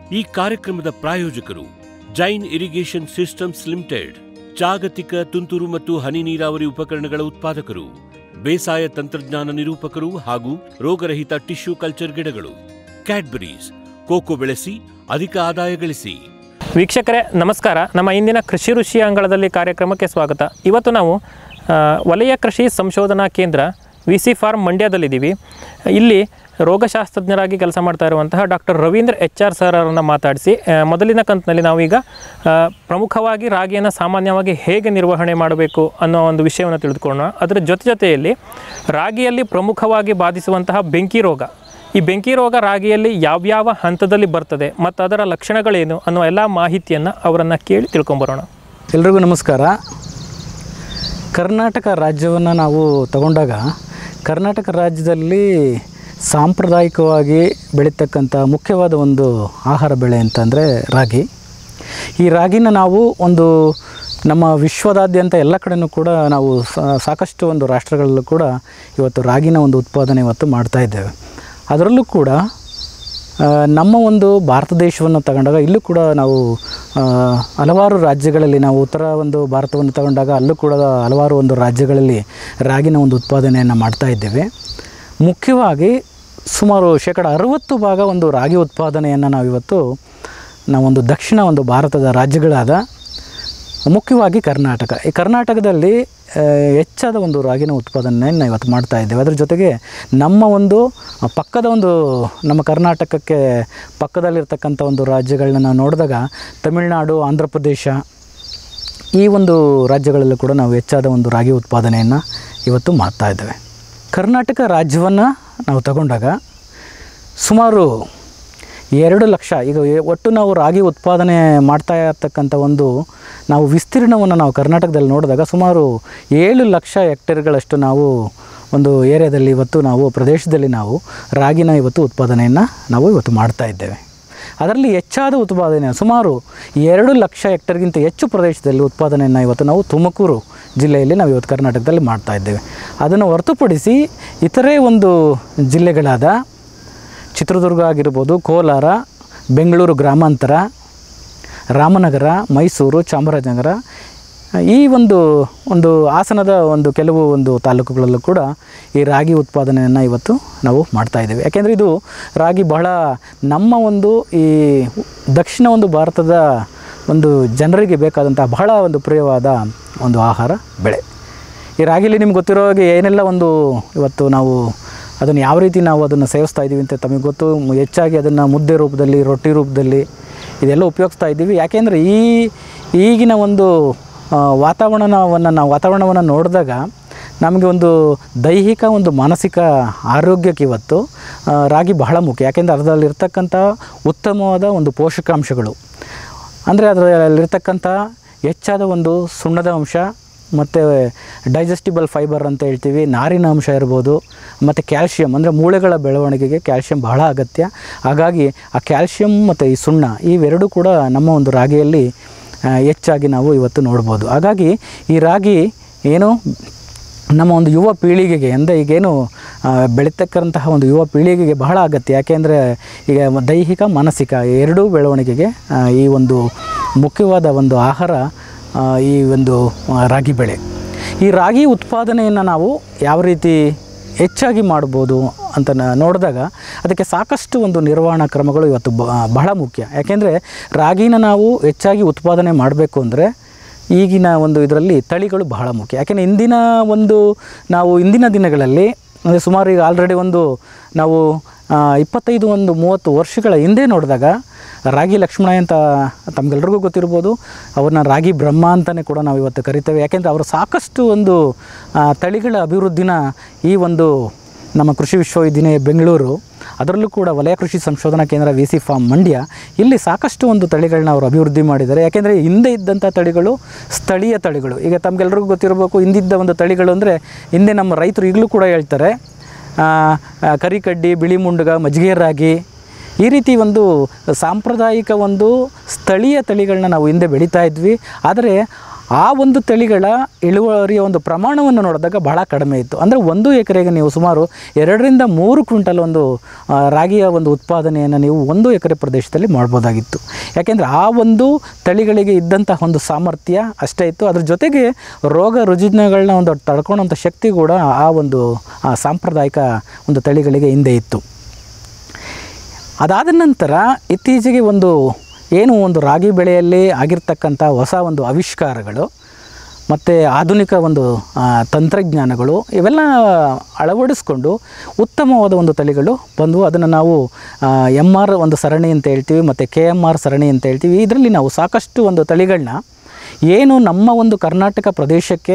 ಈ ಕಾರ್ಯಕ್ರಮದ ಪ್ರಾಯೋಜಕರು ಜೈನ್ ಇರಿಗೇಷನ್ ಸಿಸ್ಟಮ್ಸ್ ಲಿಮಿಟೆಡ್ ಜಾಗತಿಕ ತುಂತುರು ಮತ್ತು ಹನಿ ನೀರಾವರಿ ಉಪಕರಣಗಳ ಉತ್ಪಾದಕರು ಬೇಸಾಯ ತಂತ್ರಜ್ಞಾನ ನಿರೂಪಕರು ಹಾಗೂ ರೋಗರಹಿತ ಟಿಶ್ಯೂ ಕಲ್ಚರ್ ಗಿಡಗಳು ಕ್ಯಾಡ್ಬರೀಸ್ ಕೋಕೋ ಬೆಳೆಸಿ ಅಧಿಕ ಆದಾಯ ಗಳಿಸಿ ವೀಕ್ಷಕರೇ ನಮಸ್ಕಾರ ನಮ್ಮ ಇಂದಿನ ಕೃಷಿ ಋಷಿ ಅಂಗಳದಲ್ಲಿ ಕಾರ್ಯಕ್ರಮಕ್ಕೆ ಸ್ವಾಗತ ಇವತ್ತು ನಾವು ಆ, ವಲಯ ಕೃಷಿ ಸಂಶೋಧನಾ ಕೇಂದ್ರ ವಿ ಸಿ ಫಾರ್ಮ್ ಮಂಡ್ಯದಲ್ಲಿದ್ದೀವಿ ಇಲ್ಲಿ ರೋಗಶಾಸ್ತ್ರಜ್ಞರಾಗಿ ಕೆಲಸ ಮಾಡ್ತಾ ಇರುವಂತಹ doctor Ravindra H R sir ಅವರನ್ನು ಮಾತಾಡಿಸಿ ಆ, ಮೊದಲಿನ ಕಂತಿನಲ್ಲಿ ನಾವೀಗ ಆ, ಪ್ರಮುಖವಾಗಿ ರಾಗಿಯನ್ನು ಸಾಮಾನ್ಯವಾಗಿ ಹೇಗೆ ನಿರ್ವಹಣೆ ಮಾಡಬೇಕು ಅನ್ನೋ ಒಂದು ವಿಷಯವನ್ನು ತಿಳಿದುಕೊಳ್ಳೋಣ ಅದರ ಜೊತೆ ಜೊತೆಯಲ್ಲಿ ರಾಗಿಯಲ್ಲಿ ಪ್ರಮುಖವಾಗಿ ಬಾಧಿಸುವಂತಹ ಬೆಂಕಿ ರೋಗ ಈ ಬೆಂಕಿ ರೋಗ ರಾಗಿಯಲ್ಲಿ ಯಾವ್ಯಾವ ಹಂತದಲ್ಲಿ ಬರ್ತದೆ ಮತ್ತು ಅದರ ಲಕ್ಷಣಗಳೇನು ಅನ್ನೋ ಎಲ್ಲ ಮಾಹಿತಿಯನ್ನು ಅವರನ್ನು ಕೇಳಿ ತಿಳ್ಕೊಂಬರೋಣ ಎಲ್ರಿಗೂ ನಮಸ್ಕಾರ ಕರ್ನಾಟಕ ರಾಜ್ಯವನ್ನು ನಾವು ತಗೊಂಡಾಗ ಕರ್ನಾಟಕ ರಾಜ್ಯದಲ್ಲಿ ಸಾಂಪ್ರದಾಯಿಕವಾಗಿ ಬೆಳೀತಕ್ಕಂಥ ಮುಖ್ಯವಾದ ಒಂದು ಆಹಾರ ಬೆಳೆ ಅಂತಂದರೆ ರಾಗಿ ಈ ರಾಗಿನ ನಾವು ಒಂದು ನಮ್ಮ ವಿಶ್ವದಾದ್ಯಂತ ಎಲ್ಲ ಕಡೆನೂ ಕೂಡ ನಾವು ಸಾ- ಸಾಕಷ್ಟು ಒಂದು ರಾಷ್ಟ್ರಗಳಲ್ಲೂ ಕೂಡ ಇವತ್ತು ರಾಗಿನ ಒಂದು ಉತ್ಪಾದನೆ ಇವತ್ತು ಮಾಡ್ತಾ ಇದ್ದೇವೆ ಅದರಲ್ಲೂ ಕೂಡ ಆ, ನಮ್ಮ ಒಂದು ಭಾರತ ದೇಶವನ್ನು ತಗೊಂಡಾಗ ಇಲ್ಲೂ ಕೂಡ ನಾವು ಆ, ಹಲವಾರು ರಾಜ್ಯಗಳಲ್ಲಿ ನಾವು ಉತ್ತರ ಒಂದು ಭಾರತವನ್ನು ತಗೊಂಡಾಗ ಅಲ್ಲೂ ಕೂಡ ಹಲವಾರು ಒಂದು ರಾಜ್ಯಗಳಲ್ಲಿ ರಾಗಿನ ಒಂದು ಉತ್ಪಾದನೆಯನ್ನು ಮಾಡ್ತಾ ಇದ್ದೇವೆ ಮುಖ್ಯವಾಗಿ ಸುಮಾರು ಶೇಕಡ ಅರುವತ್ತು ಭಾಗ ಒಂದು ರಾಗಿ ಉತ್ಪಾದನೆಯನ್ನು ನಾವಿವತ್ತು ನಾವೊಂದು ದಕ್ಷಿಣ ಒಂದು ಭಾರತದ ರಾಜ್ಯಗಳಾದ ಮುಖ್ಯವಾಗಿ ಕರ್ನಾಟಕ ಈ ಕರ್ನಾಟಕದಲ್ಲಿ ಆ, ಹೆಚ್ಚಾದ ಒಂದು ರಾಗಿನ ಉತ್ಪಾದನೆಯನ್ನು ಇವತ್ತು ಮಾಡ್ತಾ ಇದ್ದೇವೆ ಅದರ ಜೊತೆಗೆ ನಮ್ಮ ಒಂದು ಪಕ್ಕದ ಒಂದು ನಮ್ಮ ಕರ್ನಾಟಕಕ್ಕೆ ಪಕ್ಕದಲ್ಲಿರ್ತಕ್ಕಂಥ ಒಂದು ರಾಜ್ಯಗಳನ್ನ ನಾವು ನೋಡಿದಾಗ ತಮಿಳುನಾಡು ಆಂಧ್ರ ಪ್ರದೇಶ ಈ ಒಂದು ರಾಜ್ಯಗಳಲ್ಲೂ ಕೂಡ ನಾವು ಹೆಚ್ಚಾದ ಒಂದು ರಾಗಿ ಉತ್ಪಾದನೆಯನ್ನು ಇವತ್ತು ಮಾಡ್ತಾ ಇದ್ದೇವೆ ಕರ್ನಾಟಕ ರಾಜ್ಯವನ್ನು ನಾವು ತಗೊಂಡಾಗ ಸುಮಾರು ಎರಡು ಲಕ್ಷ ಈಗ ಎ- ಒಟ್ಟು ನಾವು ರಾಗಿ ಉತ್ಪಾದನೆ ಮಾಡ್ತಾ ಇರ್ತಕ್ಕಂಥ ಒಂದು ನಾವು ವಿಸ್ತೀರ್ಣವನ್ನು ನಾವು ಕರ್ನಾಟಕದಲ್ಲಿ ನೋಡಿದಾಗ ಸುಮಾರು ಏಳು ಲಕ್ಷ ಹೆಕ್ಟೇರ್ಗಳಷ್ಟು ನಾವು ಒಂದು ಏರಿಯಾದಲ್ಲಿ ಇವತ್ತು ನಾವು ಪ್ರದೇಶದಲ್ಲಿ ನಾವು ರಾಗಿನ ಇವತ್ತು ಉತ್ಪಾದನೆಯನ್ನು ನಾವು ಇವತ್ತು ಮಾಡ್ತಾ ಇದ್ದೇವೆ ಅದರಲ್ಲಿ ಹೆಚ್ಚಾದ ಉತ್ಪಾದನೆ ಸುಮಾರು ಎರಡು ಲಕ್ಷ ಹೆಕ್ಟರ್ಗಿಂತ ಹೆಚ್ಚು ಪ್ರದೇಶದಲ್ಲಿ ಉತ್ಪಾದನೆಯನ್ನು ಇವತ್ತು ನಾವು ತುಮಕೂರು ಜಿಲ್ಲೆಯಲ್ಲಿ ನಾವು ಇವತ್ತು ಕರ್ನಾಟಕದಲ್ಲಿ ಮಾಡ್ತಾ ಇದ್ದೇವೆ ಅದನ್ನು ಹೊರತುಪಡಿಸಿ ಇತರೆ ಒಂದು ಜಿಲ್ಲೆಗಳಾದ ಚಿತ್ರದುರ್ಗ ಆಗಿರ್ಬೋದು ಕೋಲಾರ ಬೆಂಗಳೂರು ಗ್ರಾಮಾಂತರ ರಾಮನಗರ ಮೈಸೂರು ಚಾಮರಾಜನಗರ ಈ ಒಂದು ಒಂದು ಹಾಸನದ ಒಂದು ಕೆಲವು ಒಂದು ತಾಲೂಕುಗಳಲ್ಲೂ ಕೂಡ ಈ ರಾಗಿ ಉತ್ಪಾದನೆಯನ್ನು ಇವತ್ತು ನಾವು ಮಾಡ್ತಾ ಇದ್ದೇವೆ ಯಾಕೆಂದರೆ ಇದು ರಾಗಿ ಬಹಳ ನಮ್ಮ ಒಂದು ಈ ದಕ್ಷಿಣ ಒಂದು ಭಾರತದ ಒಂದು ಜನರಿಗೆ ಬೇಕಾದಂಥ ಬಹಳ ಒಂದು ಪ್ರಿಯವಾದ ಒಂದು ಆಹಾರ ಬೆಳೆ ಈ ರಾಗಿಲಿ ನಿಮ್ಗೆ ಗೊತ್ತಿರೋ ಹಾಗೆ ಏನೆಲ್ಲ ಒಂದು ಇವತ್ತು ನಾವು ಅದನ್ನು ಯಾವ ರೀತಿ ನಾವು ಅದನ್ನು ಸೇವಿಸ್ತಾ ಇದ್ದೀವಿ ಅಂತ ತಮಗೆ ಗೊತ್ತು ಮ್- ಹೆಚ್ಚಾಗಿ ಅದನ್ನು ಮುದ್ದೆ ರೂಪದಲ್ಲಿ ರೊಟ್ಟಿ ರೂಪದಲ್ಲಿ ಇದೆಲ್ಲ ಉಪಯೋಗಿಸ್ತಾ ಇದ್ದೀವಿ ಯಾಕೆಂದರೆ ಈ ಈಗಿನ ಒಂದು ಆ, ವಾತಾವರಣವನ್ನು ನಾವು ವಾತಾವರಣವನ್ನು ನೋಡಿದಾಗ ನಮಗೆ ಒಂದು ದೈಹಿಕ ಒಂದು ಮಾನಸಿಕ ಆರೋಗ್ಯಕ್ಕೆ ಇವತ್ತು ಆ, ರಾಗಿ ಬಹಳ ಮುಖ್ಯ ಯಾಕೆಂದರೆ ಅದರಲ್ಲಿರ್ತಕ್ಕಂಥ ಉತ್ತಮವಾದ ಒಂದು ಪೋಷಕಾಂಶಗಳು ಅಂದರೆ ಅದರಲ್ಲಿರ್ತಕ್ಕಂಥ ಹೆಚ್ಚಾದ ಒಂದು ಸುಣ್ಣದ ಅಂಶ ಮತ್ತು ಡೈಜೆಸ್ಟಿಬಲ್ ಫೈಬರ್ ಅಂತ ಹೇಳ್ತೀವಿ ನಾರಿನ ಅಂಶ ಇರ್ಬೋದು ಮತ್ತು ಕ್ಯಾಲ್ಶಿಯಂ ಅಂದರೆ ಮೂಳೆಗಳ ಬೆಳವಣಿಗೆಗೆ ಕ್ಯಾಲ್ಶಿಯಂ ಬಹಳ ಅಗತ್ಯ ಹಾಗಾಗಿ ಆ ಕ್ಯಾಲ್ಶಿಯಂ ಮತ್ತು ಈ ಸುಣ್ಣ ಇವೆರಡೂ ಕೂಡ ನಮ್ಮ ಒಂದು ರಾಗಿಯಲ್ಲಿ ಆ, ಹೆಚ್ಚಾಗಿ ನಾವು ಇವತ್ತು ನೋಡ್ಬೋದು ಹಾಗಾಗಿ ಈ ರಾಗಿ ಏನು ನಮ್ಮ ಒಂದು ಯುವ ಪೀಳಿಗೆಗೆ ಅಂದರೆ ಈಗೇನು ಆ, ಬೆಳೀತಕ್ಕಂತಹ ಒಂದು ಯುವ ಪೀಳಿಗೆಗೆ ಬಹಳ ಅಗತ್ಯ ಯಾಕೆಂದರೆ ಈಗ ಮ- ದೈಹಿಕ ಮಾನಸಿಕ ಎರಡೂ ಬೆಳವಣಿಗೆಗೆ ಆ, ಈ ಒಂದು ಮುಖ್ಯವಾದ ಒಂದು ಆಹಾರ ಆ, ಈ ಒಂದು ಆ, ರಾಗಿ ಬೆಳೆ ಈ ರಾಗಿ ಉತ್ಪಾದನೆಯನ್ನು ನಾವು ಯಾವ ರೀತಿ ಹೆಚ್ಚಾಗಿ ಮಾಡ್ಬೋದು ಅಂತ ನ- ನೋಡಿದಾಗ ಅದಕ್ಕೆ ಸಾಕಷ್ಟು ಒಂದು ನಿರ್ವಹಣಾ ಕ್ರಮಗಳು ಇವತ್ತು ಬ- ಬಹಳ ಮುಖ್ಯ ಯಾಕೆಂದರೆ ರಾಗಿನ ನಾವು ಹೆಚ್ಚಾಗಿ ಉತ್ಪಾದನೆ ಮಾಡಬೇಕು ಅಂದರೆ ಈಗಿನ ಒಂದು ಇದರಲ್ಲಿ ತಳಿಗಳು ಬಹಳ ಮುಖ್ಯ ಯಾಕೆಂದರೆ ಇಂದಿನ ಒಂದು ನಾವು ಇಂದಿನ ದಿನಗಳಲ್ಲಿ ಅಂದರೆ ಸುಮಾರು ಈಗ ಆಲ್ರೆಡಿ ಒಂದು ನಾವು ಆ, ಇಪ್ಪತ್ತೈದು ಒಂದು ಮೂವತ್ತು ವರ್ಷಗಳ ಹಿಂದೆ ನೋಡಿದಾಗ ರಾಗಿ ಲಕ್ಷ್ಮಣ ಅಂತ ತಮಗೆಲ್ರಿಗೂ ಗೊತ್ತಿರ್ಬೋದು ಅವ್ರನ್ನ ರಾಗಿ ಬ್ರಹ್ಮ ಅಂತಲೇ ಕೂಡ ನಾವು ಇವತ್ತು ಕರಿತೇವೆ ಯಾಕೆಂದರೆ ಅವರು ಸಾಕಷ್ಟು ಒಂದು ಆ, ತಳಿಗಳ ಅಭಿವೃದ್ಧಿನ ಈ ಒಂದು ನಮ್ಮ ಕೃಷಿ ವಿಶ್ವವಿದ್ಯಾಲಯ ಬೆಂಗಳೂರು ಅದರಲ್ಲೂ ಕೂಡ ವಲಯ ಕೃಷಿ ಸಂಶೋಧನಾ ಕೇಂದ್ರ ವಿ ಸಿ ಫಾರ್ಮ್ ಮಂಡ್ಯ ಇಲ್ಲಿ ಸಾಕಷ್ಟು ಒಂದು ತಳಿಗಳನ್ನ ಅವರು ಅಭಿವೃದ್ಧಿ ಮಾಡಿದ್ದಾರೆ ಯಾಕೆಂದರೆ ಹಿಂದೆ ಇದ್ದಂಥ ತಳಿಗಳು ಸ್ಥಳೀಯ ತಳಿಗಳು ಈಗ ತಮಗೆಲ್ರಿಗೂ ಗೊತ್ತಿರಬೇಕು ಹಿಂದಿದ್ದ ಒಂದು ತಳಿಗಳು ಅಂದರೆ ಹಿಂದೆ ನಮ್ಮ ರೈತರು ಈಗಲೂ ಕೂಡ ಹೇಳ್ತಾರೆ ಆ, ಆ, ಕರಿಕಡ್ಡಿ ಬಿಳಿ ಮುಂಡುಗ ಮಜ್ಜಿಗೆ ರಾಗಿ ಈ ರೀತಿ ಒಂದು ಸಾಂಪ್ರದಾಯಿಕ ಒಂದು ಸ್ಥಳೀಯ ತಳಿಗಳನ್ನ ನಾವು ಹಿಂದೆ ಬೆಳೀತಾ ಇದ್ವಿ ಆದರೆ ಆ ಒಂದು ತಳಿಗಳ ಇಳುವರಿಯ ಒಂದು ಪ್ರಮಾಣವನ್ನು ನೋಡಿದಾಗ ಬಹಳ ಕಡಿಮೆ ಇತ್ತು ಅಂದರೆ ಒಂದು ಎಕರೆಗೆ ನೀವು ಸುಮಾರು ಎರಡರಿಂದ ಮೂರು ಕ್ವಿಂಟಲ್ ಒಂದು ಆ, ರಾಗಿಯ ಒಂದು ಉತ್ಪಾದನೆಯನ್ನು ನೀವು ಒಂದು ಎಕರೆ ಪ್ರದೇಶದಲ್ಲಿ ಮಾಡ್ಬೋದಾಗಿತ್ತು ಯಾಕೆಂದರೆ ಆ ಒಂದು ತಳಿಗಳಿಗೆ ಇದ್ದಂಥ ಒಂದು ಸಾಮರ್ಥ್ಯ ಅಷ್ಟೇ ಇತ್ತು ಅದ್ರ ಜೊತೆಗೆ ರೋಗ ರುಜಿನಗಳನ್ನ ಒಂದು ತಡ್ಕೊಳ್ಳೋಂಥ ಶಕ್ತಿ ಕೂಡ ಆ ಒಂದು ಆ ಸಾಂಪ್ರದಾಯಿಕ ಒಂದು ತಳಿಗಳಿಗೆ ಹಿಂದೆ ಇತ್ತು ಅದಾದ ನಂತರ ಇತ್ತೀಚೆಗೆ ಒಂದು ಏನು ಒಂದು ರಾಗಿ ಬೆಳೆಯಲ್ಲಿ ಆಗಿರ್ತಕ್ಕಂಥ ಹೊಸ ಒಂದು ಆವಿಷ್ಕಾರಗಳು ಮತ್ತು ಆಧುನಿಕ ಒಂದು ಆ, ತಂತ್ರಜ್ಞಾನಗಳು ಇವೆಲ್ಲ ಅಳವಡಿಸ್ಕೊಂಡು ಉತ್ತಮವಾದ ಒಂದು ತಳಿಗಳು ಬಂದು ಅದನ್ನು ನಾವು ಎಮ್ ಆರ್ ಒಂದು ಸರಣಿ ಅಂತ ಹೇಳ್ತೀವಿ ಮತ್ತು ಕೆ ಎಮ್ ಆರ್ ಸರಣಿ ಅಂತ ಹೇಳ್ತೀವಿ ಇದರಲ್ಲಿ ನಾವು ಸಾಕಷ್ಟು ಒಂದು ತಳಿಗಳನ್ನ ಏನು ನಮ್ಮ ಒಂದು ಕರ್ನಾಟಕ ಪ್ರದೇಶಕ್ಕೆ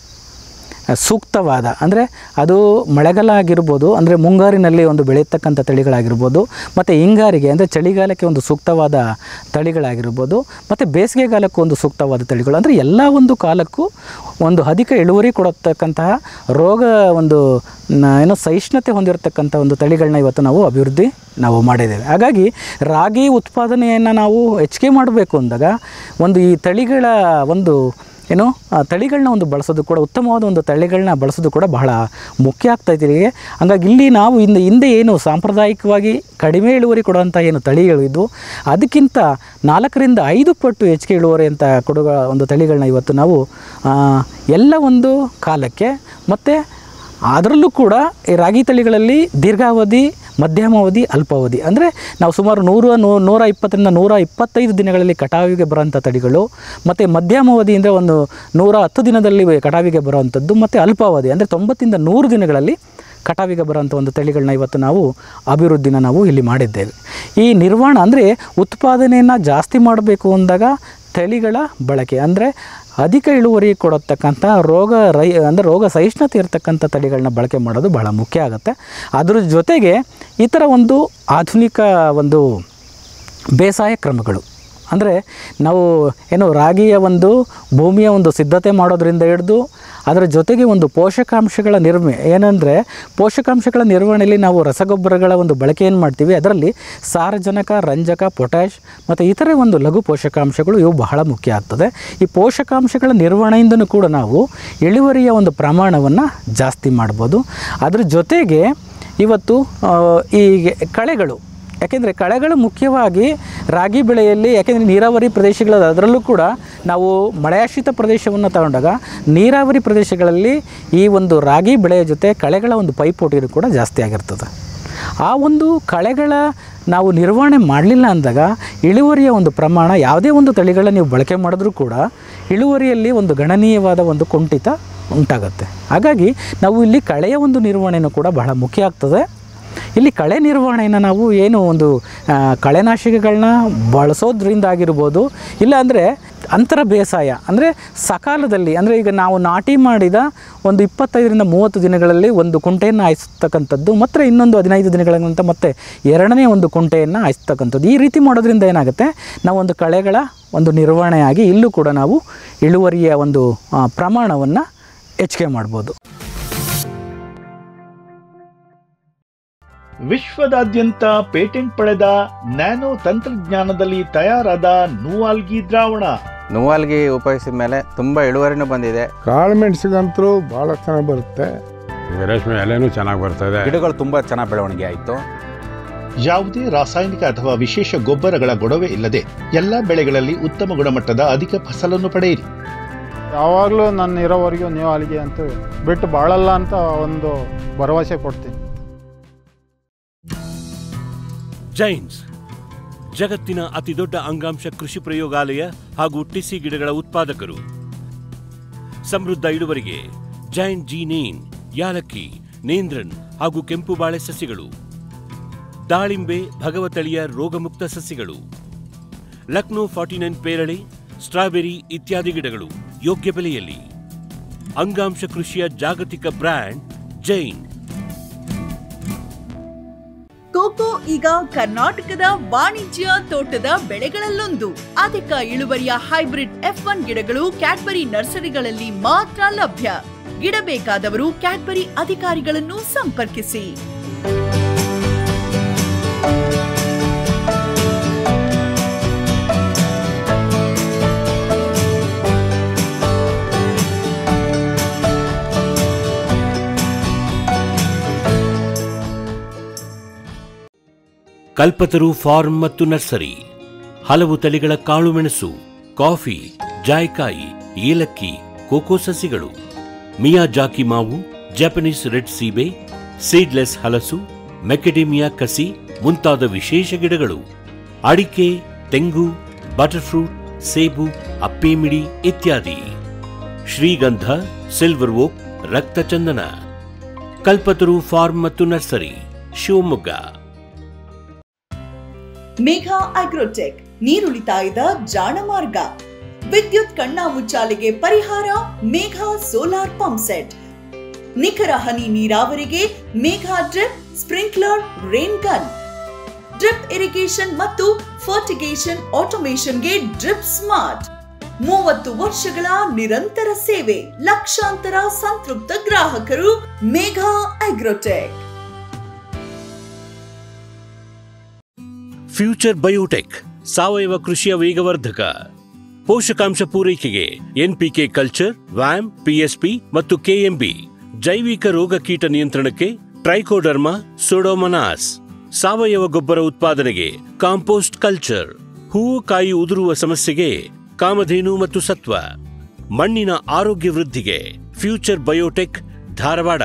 ಸೂಕ್ತವಾದ ಅಂದರೆ ಅದು ಮಳೆಗಾಲ ಆಗಿರ್ಬೋದು ಅಂದರೆ ಮುಂಗಾರಿನಲ್ಲಿ ಒಂದು ಬೆಳೆಯತಕ್ಕಂಥ ತಳಿಗಳಾಗಿರ್ಬೋದು ಮತ್ತು ಹಿಂಗಾರಿಗೆ ಅಂದರೆ ಚಳಿಗಾಲಕ್ಕೆ ಒಂದು ಸೂಕ್ತವಾದ ತಳಿಗಳಾಗಿರ್ಬೋದು ಮತ್ತು ಬೇಸಿಗೆಗಾಲಕ್ಕೂ ಒಂದು ಸೂಕ್ತವಾದ ತಳಿಗಳು ಅಂದರೆ ಎಲ್ಲ ಒಂದು ಕಾಲಕ್ಕೂ ಒಂದು ಅಧಿಕ ಇಳುವರಿ ಕೊಡತಕ್ಕಂತಹ ರೋಗ ಒಂದು ನ- ಏನೋ ಸಹಿಷ್ಣುತೆ ಹೊಂದಿರತಕ್ಕಂಥ ಒಂದು ತಳಿಗಳನ್ನ ಇವತ್ತು ನಾವು ಅಭಿವೃದ್ಧಿ ನಾವು ಮಾಡಿದ್ದೇವೆ ಹಾಗಾಗಿ ರಾಗಿ ಉತ್ಪಾದನೆಯನ್ನು ನಾವು ಹೆಚ್ಚಿಗೆ ಮಾಡಬೇಕು ಅಂದಾಗ ಒಂದು ಈ ತಳಿಗಳ ಒಂದು ಏನು ಆ ತಳಿಗಳನ್ನ ಒಂದು ಬಳಸೋದು ಕೂಡ ಉತ್ತಮವಾದ ಒಂದು ತಳಿಗಳನ್ನ ಬಳಸೋದು ಕೂಡ ಬಹಳ ಮುಖ್ಯ ಆಗ್ತಾಯಿದೆ ಇಲ್ಲಿಗೆ ಹಂಗಾಗಿ ಇಲ್ಲಿ ನಾವು ಹಿಂದೆ ಹಿಂದೆ ಏನು ಸಾಂಪ್ರದಾಯಿಕವಾಗಿ ಕಡಿಮೆ ಇಳುವರಿ ಕೊಡುವಂಥ ಏನು ತಳಿಗಳು ಇದ್ವು ಅದಕ್ಕಿಂತ ನಾಲ್ಕರಿಂದ ಐದು ಪಟ್ಟು ಹೆಚ್ಚಿಗೆ ಇಳುವರಿ ಅಂತ ಕೊಡುವ ಒಂದು ತಳಿಗಳನ್ನ ಇವತ್ತು ನಾವು ಆ, ಎಲ್ಲ ಒಂದು ಕಾಲಕ್ಕೆ ಮತ್ತು ಅದರಲ್ಲೂ ಕೂಡ ಈ ರಾಗಿ ತಳಿಗಳಲ್ಲಿ ದೀರ್ಘಾವಧಿ ಮಧ್ಯಮಾವಧಿ ಅಲ್ಪಾವಧಿ ಅಂದರೆ ನಾವು ಸುಮಾರು ನೂರು ನೂ- ನೂರ ಇಪ್ಪತ್ತರಿಂದ ನೂರ ಇಪ್ಪತ್ತೈದು ದಿನಗಳಲ್ಲಿ ಕಟಾವಿಗೆ ಬರೋಂಥ ತಳಿಗಳು ಮತ್ತು ಮಧ್ಯಮಾವಧಿ ಅಂದರೆ ಒಂದು ನೂರ ಹತ್ತು ದಿನದಲ್ಲಿ ಕಟಾವಿಗೆ ಬರುವಂಥದ್ದು ಮತ್ತು ಅಲ್ಪಾವಧಿ ಅಂದರೆ ತೊಂಬತ್ತಿಂದ ನೂರು ದಿನಗಳಲ್ಲಿ ಕಟಾವಿಗೆ ಬರೋಂಥ ಒಂದು ತಳಿಗಳನ್ನ ಇವತ್ತು ನಾವು ಅಭಿವೃದ್ಧಿನ ನಾವು ಇಲ್ಲಿ ಮಾಡಿದ್ದೇವೆ ಈ ನಿರ್ವಹಣೆ ಅಂದರೆ ಉತ್ಪಾದನೆಯನ್ನು ಜಾಸ್ತಿ ಮಾಡಬೇಕು ಅಂದಾಗ ತಳಿಗಳ ಬಳಕೆ ಅಂದರೆ ಅಧಿಕ ಇಳುವರಿ ಕೊಡತಕ್ಕಂಥ ರೋಗ ರೈ ಅಂದರೆ ರೋಗ ಸಹಿಷ್ಣುತೆ ಇರತಕ್ಕಂಥ ತಳಿಗಳನ್ನ ಬಳಕೆ ಮಾಡೋದು ಬಹಳ ಮುಖ್ಯ ಆಗುತ್ತೆ ಅದ್ರ ಜೊತೆಗೆ ಈ ಥರ ಒಂದು ಆಧುನಿಕ ಒಂದು ಬೇಸಾಯ ಕ್ರಮಗಳು ಅಂದರೆ ನಾವು ಏನು ರಾಗಿಯ ಒಂದು ಭೂಮಿಯ ಒಂದು ಸಿದ್ಧತೆ ಮಾಡೋದರಿಂದ ಹಿಡಿದು ಅದರ ಜೊತೆಗೆ ಒಂದು ಪೋಷಕಾಂಶಗಳ ನಿರ್ವಹಣೆ ಏನಂದರೆ ಪೋಷಕಾಂಶಗಳ ನಿರ್ವಹಣೆಯಲ್ಲಿ ನಾವು ರಸಗೊಬ್ಬರಗಳ ಒಂದು ಬಳಕೆ ಏನು ಮಾಡ್ತೀವಿ ಅದರಲ್ಲಿ ಸಾರಜನಕ ರಂಜಕ ಪೊಟ್ಯಾಷ್ ಮತ್ತು ಇತರೆ ಒಂದು ಲಘು ಪೋಷಕಾಂಶಗಳು ಇವು ಬಹಳ ಮುಖ್ಯ ಆಗ್ತದೆ ಈ ಪೋಷಕಾಂಶಗಳ ನಿರ್ವಹಣೆಯಿಂದನೂ ಕೂಡ ನಾವು ಇಳುವರಿಯ ಒಂದು ಪ್ರಮಾಣವನ್ನು ಜಾಸ್ತಿ ಮಾಡ್ಬೋದು ಅದ್ರ ಜೊತೆಗೆ ಇವತ್ತು ಆ, ಈ ಕಳೆಗಳು ಯಾಕೆಂದರೆ ಕಳೆಗಳು ಮುಖ್ಯವಾಗಿ ರಾಗಿ ಬೆಳೆಯಲ್ಲಿ ಯಾಕೆಂದರೆ ನೀರಾವರಿ ಪ್ರದೇಶಗಳ ಅದರಲ್ಲೂ ಕೂಡ ನಾವು ಮಳೆಯಾಶ್ರಿತ ಪ್ರದೇಶವನ್ನು ತಗೊಂಡಾಗ ನೀರಾವರಿ ಪ್ರದೇಶಗಳಲ್ಲಿ ಈ ಒಂದು ರಾಗಿ ಬೆಳೆಯ ಜೊತೆ ಕಳೆಗಳ ಒಂದು ಪೈಪೋಟಿನೂ ಕೂಡ ಜಾಸ್ತಿ ಆಗಿರ್ತದೆ ಆ ಒಂದು ಕಳೆಗಳ ನಾವು ನಿರ್ವಹಣೆ ಮಾಡಲಿಲ್ಲ ಅಂದಾಗ ಇಳುವರಿಯ ಒಂದು ಪ್ರಮಾಣ ಯಾವುದೇ ಒಂದು ತಳಿಗಳನ್ನ ನೀವು ಬಳಕೆ ಮಾಡಿದ್ರೂ ಕೂಡ ಇಳುವರಿಯಲ್ಲಿ ಒಂದು ಗಣನೀಯವಾದ ಒಂದು ಕುಂಠಿತ ಉಂಟಾಗುತ್ತೆ ಹಾಗಾಗಿ ನಾವು ಇಲ್ಲಿ ಕಳೆಯ ಒಂದು ನಿರ್ವಹಣೆಯೂ ಕೂಡ ಬಹಳ ಮುಖ್ಯ ಆಗ್ತದೆ ಇಲ್ಲಿ ಕಳೆ ನಿರ್ವಹಣೆಯನ್ನು ನಾವು ಏನು ಒಂದು ಆ, ಕಳೆನಾಶಕಗಳನ್ನ ಬಳಸೋದ್ರಿಂದ ಆಗಿರ್ಬೋದು ಇಲ್ಲಾಂದರೆ ಅಂತರ ಬೇಸಾಯ ಅಂದರೆ ಸಕಾಲದಲ್ಲಿ ಅಂದರೆ ಈಗ ನಾವು ನಾಟಿ ಮಾಡಿದ ಒಂದು ಇಪ್ಪತ್ತೈದರಿಂದ ಮೂವತ್ತು ದಿನಗಳಲ್ಲಿ ಒಂದು ಕುಂಟೆಯನ್ನು ಹಾಯಿಸ್ತಕ್ಕಂಥದ್ದು ಮತ್ತು ಇನ್ನೊಂದು ಹದಿನೈದು ದಿನಗಳ ನಂತರ ಮತ್ತೆ ಎರಡನೇ ಒಂದು ಕುಂಟೆಯನ್ನು ಹಾಯಿಸ್ತಕ್ಕಂಥದ್ದು ಈ ರೀತಿ ಮಾಡೋದ್ರಿಂದ ಏನಾಗುತ್ತೆ ನಾವು ಒಂದು ಕಳೆಗಳ ಒಂದು ನಿರ್ವಹಣೆಯಾಗಿ ಇಲ್ಲೂ ಕೂಡ ನಾವು ಇಳುವರಿಯ ಒಂದು ಪ್ರಮಾಣವನ್ನು ಹೆಚ್ಚಿಗೆ ಮಾಡ್ಬೋದು ವಿಶ್ವದಾದ್ಯಂತ ಪೇಟೆಂಟ್ ಪಡೆದ ನ್ಯಾನೋ ತಂತ್ರಜ್ಞಾನದಲ್ಲಿ ತಯಾರಾದ ನೂವಾಲ್ಗಿ ದ್ರಾವಣ ನೋವಾಲ್ಗಿ ಉಪಯೋಗಿಸಿದ ಮೇಲೆ ತುಂಬ ಇಳುವರಿನೂ ಬಂದಿದೆ ಕಾಳು ಮೆಣಸಿಗಂತರೂ ಭಾಳ ಚೆನ್ನಾಗಿ ಬರುತ್ತೆ ರೇಷ್ಮೆ ಎಲೆನೂ ಚೆನ್ನಾಗಿ ಬರ್ತದೆ ಗಿಡಗಳು ತುಂಬ ಚೆನ್ನಾಗಿ ಬೆಳವಣಿಗೆ ಆಯಿತು ಯಾವುದೇ ರಾಸಾಯನಿಕ ಅಥವಾ ವಿಶೇಷ ಗೊಬ್ಬರಗಳ ಗೊಡವೆ ಇಲ್ಲದೆ ಎಲ್ಲಾ ಬೆಳೆಗಳಲ್ಲಿ ಉತ್ತಮ ಗುಣಮಟ್ಟದ ಅಧಿಕ ಫಸಲನ್ನು ಪಡೆಯಿರಿ ಯಾವಾಗಲೂ ನನ್ನ ಇರೋವರೆಗೂ ನೀವು ಅಲ್ಲಿಗೆ ಅಂತ ಬಿಟ್ಟು ಬಾಳಲ್ಲ ಅಂತ ಒಂದು ಭರವಸೆ ಕೊಡ್ತೀನಿ ಜೈನ್ಸ್ ಜಗತ್ತಿನ ಅತಿದೊಡ್ಡ ಅಂಗಾಂಶ ಕೃಷಿ ಪ್ರಯೋಗಾಲಯ ಹಾಗೂ ಟಿಸಿ ಗಿಡಗಳ ಉತ್ಪಾದಕರು ಸಮೃದ್ಧ ಇಳುವರಿಗೆ ಜೈನ್ ಜಿ ನೇನ್ ಯಾಲಕ್ಕಿ ನೇಂದ್ರನ್ ಹಾಗೂ ಕೆಂಪು ಬಾಳೆ ಸಸ್ಯಗಳು ದಾಳಿಂಬೆ ಭಗವತಳಿಯ ರೋಗಮುಕ್ತ ಸಸ್ಯಗಳು ಲಕ್ನೋ ಫಾರ್ಟಿ ನೈನ್ ಪೇರಳೆ ಸ್ಟ್ರಾಬೆರಿ ಇತ್ಯಾದಿ ಗಿಡಗಳು ಯೋಗ್ಯ ಬೆಲೆಯಲ್ಲಿ ಅಂಗಾಂಶ ಕೃಷಿಯ ಜಾಗತಿಕ ಬ್ರ್ಯಾಂಡ್ ಜೈನ್ ಕೋಕೋ ಈಗ ಕರ್ನಾಟಕದ ವಾಣಿಜ್ಯ ತೋಟದ ಬೆಳೆಗಳಲ್ಲೊಂದು ಅಧಿಕ ಇಳುವರಿಯ ಹೈಬ್ರಿಡ್ ಎಫ್ ಒನ್ ಗಿಡಗಳು ಕ್ಯಾಡ್ಬರಿ ನರ್ಸರಿಗಳಲ್ಲಿ ಮಾತ್ರ ಲಭ್ಯ ಗಿಡ ಬೇಕಾದವರು ಕ್ಯಾಡ್ಬರಿ ಅಧಿಕಾರಿಗಳನ್ನು ಸಂಪರ್ಕಿಸಿ ಕಲ್ಪತರು ಫಾರ್ಮ್ ಮತ್ತು ನರ್ಸರಿ ಹಲವು ತಳಿಗಳ ಕಾಳುಮೆಣಸು ಕಾಫಿ ಜಾಯ್ಕಾಯಿ ಏಲಕ್ಕಿ ಕೋಕೋ ಸಸಿಗಳು ಮಿಯಾಜಾಕಿ ಮಾವು ಜಪಾನೀಸ್ ರೆಡ್ ಸೀಬೆ ಸೀಡ್ಲೆಸ್ ಹಲಸು ಮೆಕೆಡೇಮಿಯಾ ಕಸಿ ಮುಂತಾದ ವಿಶೇಷ ಗಿಡಗಳು ಅಡಿಕೆ ತೆಂಗು ಬಟರ್ಫ್ರೂಟ್ ಸೇಬು ಅಪ್ಪೇಮಿಡಿ ಇತ್ಯಾದಿ ಶ್ರೀಗಂಧ ಸಿಲ್ವರ್ ಓಕ್ ರಕ್ತಚಂದನ ಕಲ್ಪತರು ಫಾರ್ಮ್ ಮತ್ತು ನರ್ಸರಿ ಶಿವಮೊಗ್ಗ ಮೇಘ ಅಗ್ರೋಟೆಕ್ ನೀರುಳಿತಾಯದ ಜಾಣ ಮಾರ್ಗ ವಿದ್ಯುತ್ ಕಣ್ಣಾಮುಚ್ಚಾಲೆಗೆ ಪರಿಹಾರ ಮೇಘ ಸೋಲಾರ್ ಪಂಪ್ ಸೆಟ್ ನಿಖರ ಹನಿ ನೀರಾವರಿಗೆ Megha drip sprinkler rain gun drip irrigation ಮತ್ತು ಫರ್ಟಿಗೇಷನ್ ಆಟೋಮೇಷನ್ಗೆ ಡ್ರಿಪ್ ಸ್ಮಾರ್ಟ್ ಮೂವತ್ತು ವರ್ಷಗಳ ನಿರಂತರ ಸೇವೆ ಲಕ್ಷಾಂತರ ಸಂತೃಪ್ತ ಗ್ರಾಹಕರು ಮೇಘ ಅಗ್ರೋಟೆಕ್ ಫ್ಯೂಚರ್ ಬಯೋಟೆಕ್ ಸಾವಯವ ಕೃಷಿಯ ವೇಗವರ್ಧಕ ಪೋಷಕಾಂಶ ಪೂರೈಕೆಗೆ ಎನ್ಪಿಕೆ ಕಲ್ಚರ್ ವ್ಯಾಮ್ ಪಿಎಸ್ಪಿ ಮತ್ತು ಕೆಎಂಬಿ ಜೈವಿಕ ರೋಗ ಕೀಟ ನಿಯಂತ್ರಣಕ್ಕೆ ಟ್ರೈಕೋಡರ್ಮಾ ಸೊಡೋಮನಾಸ್ ಸಾವಯವ ಗೊಬ್ಬರ ಉತ್ಪಾದನೆಗೆ ಕಾಂಪೋಸ್ಟ್ ಕಲ್ಚರ್ ಹೂವು ಕಾಯಿ ಉದುರುವ ಸಮಸ್ಯೆಗೆ ಕಾಮಧೇನು ಮತ್ತು ಸತ್ವ ಮಣ್ಣಿನ ಆರೋಗ್ಯ ವೃದ್ಧಿಗೆ ಫ್ಯೂಚರ್ ಬಯೋಟೆಕ್ ಧಾರವಾಡ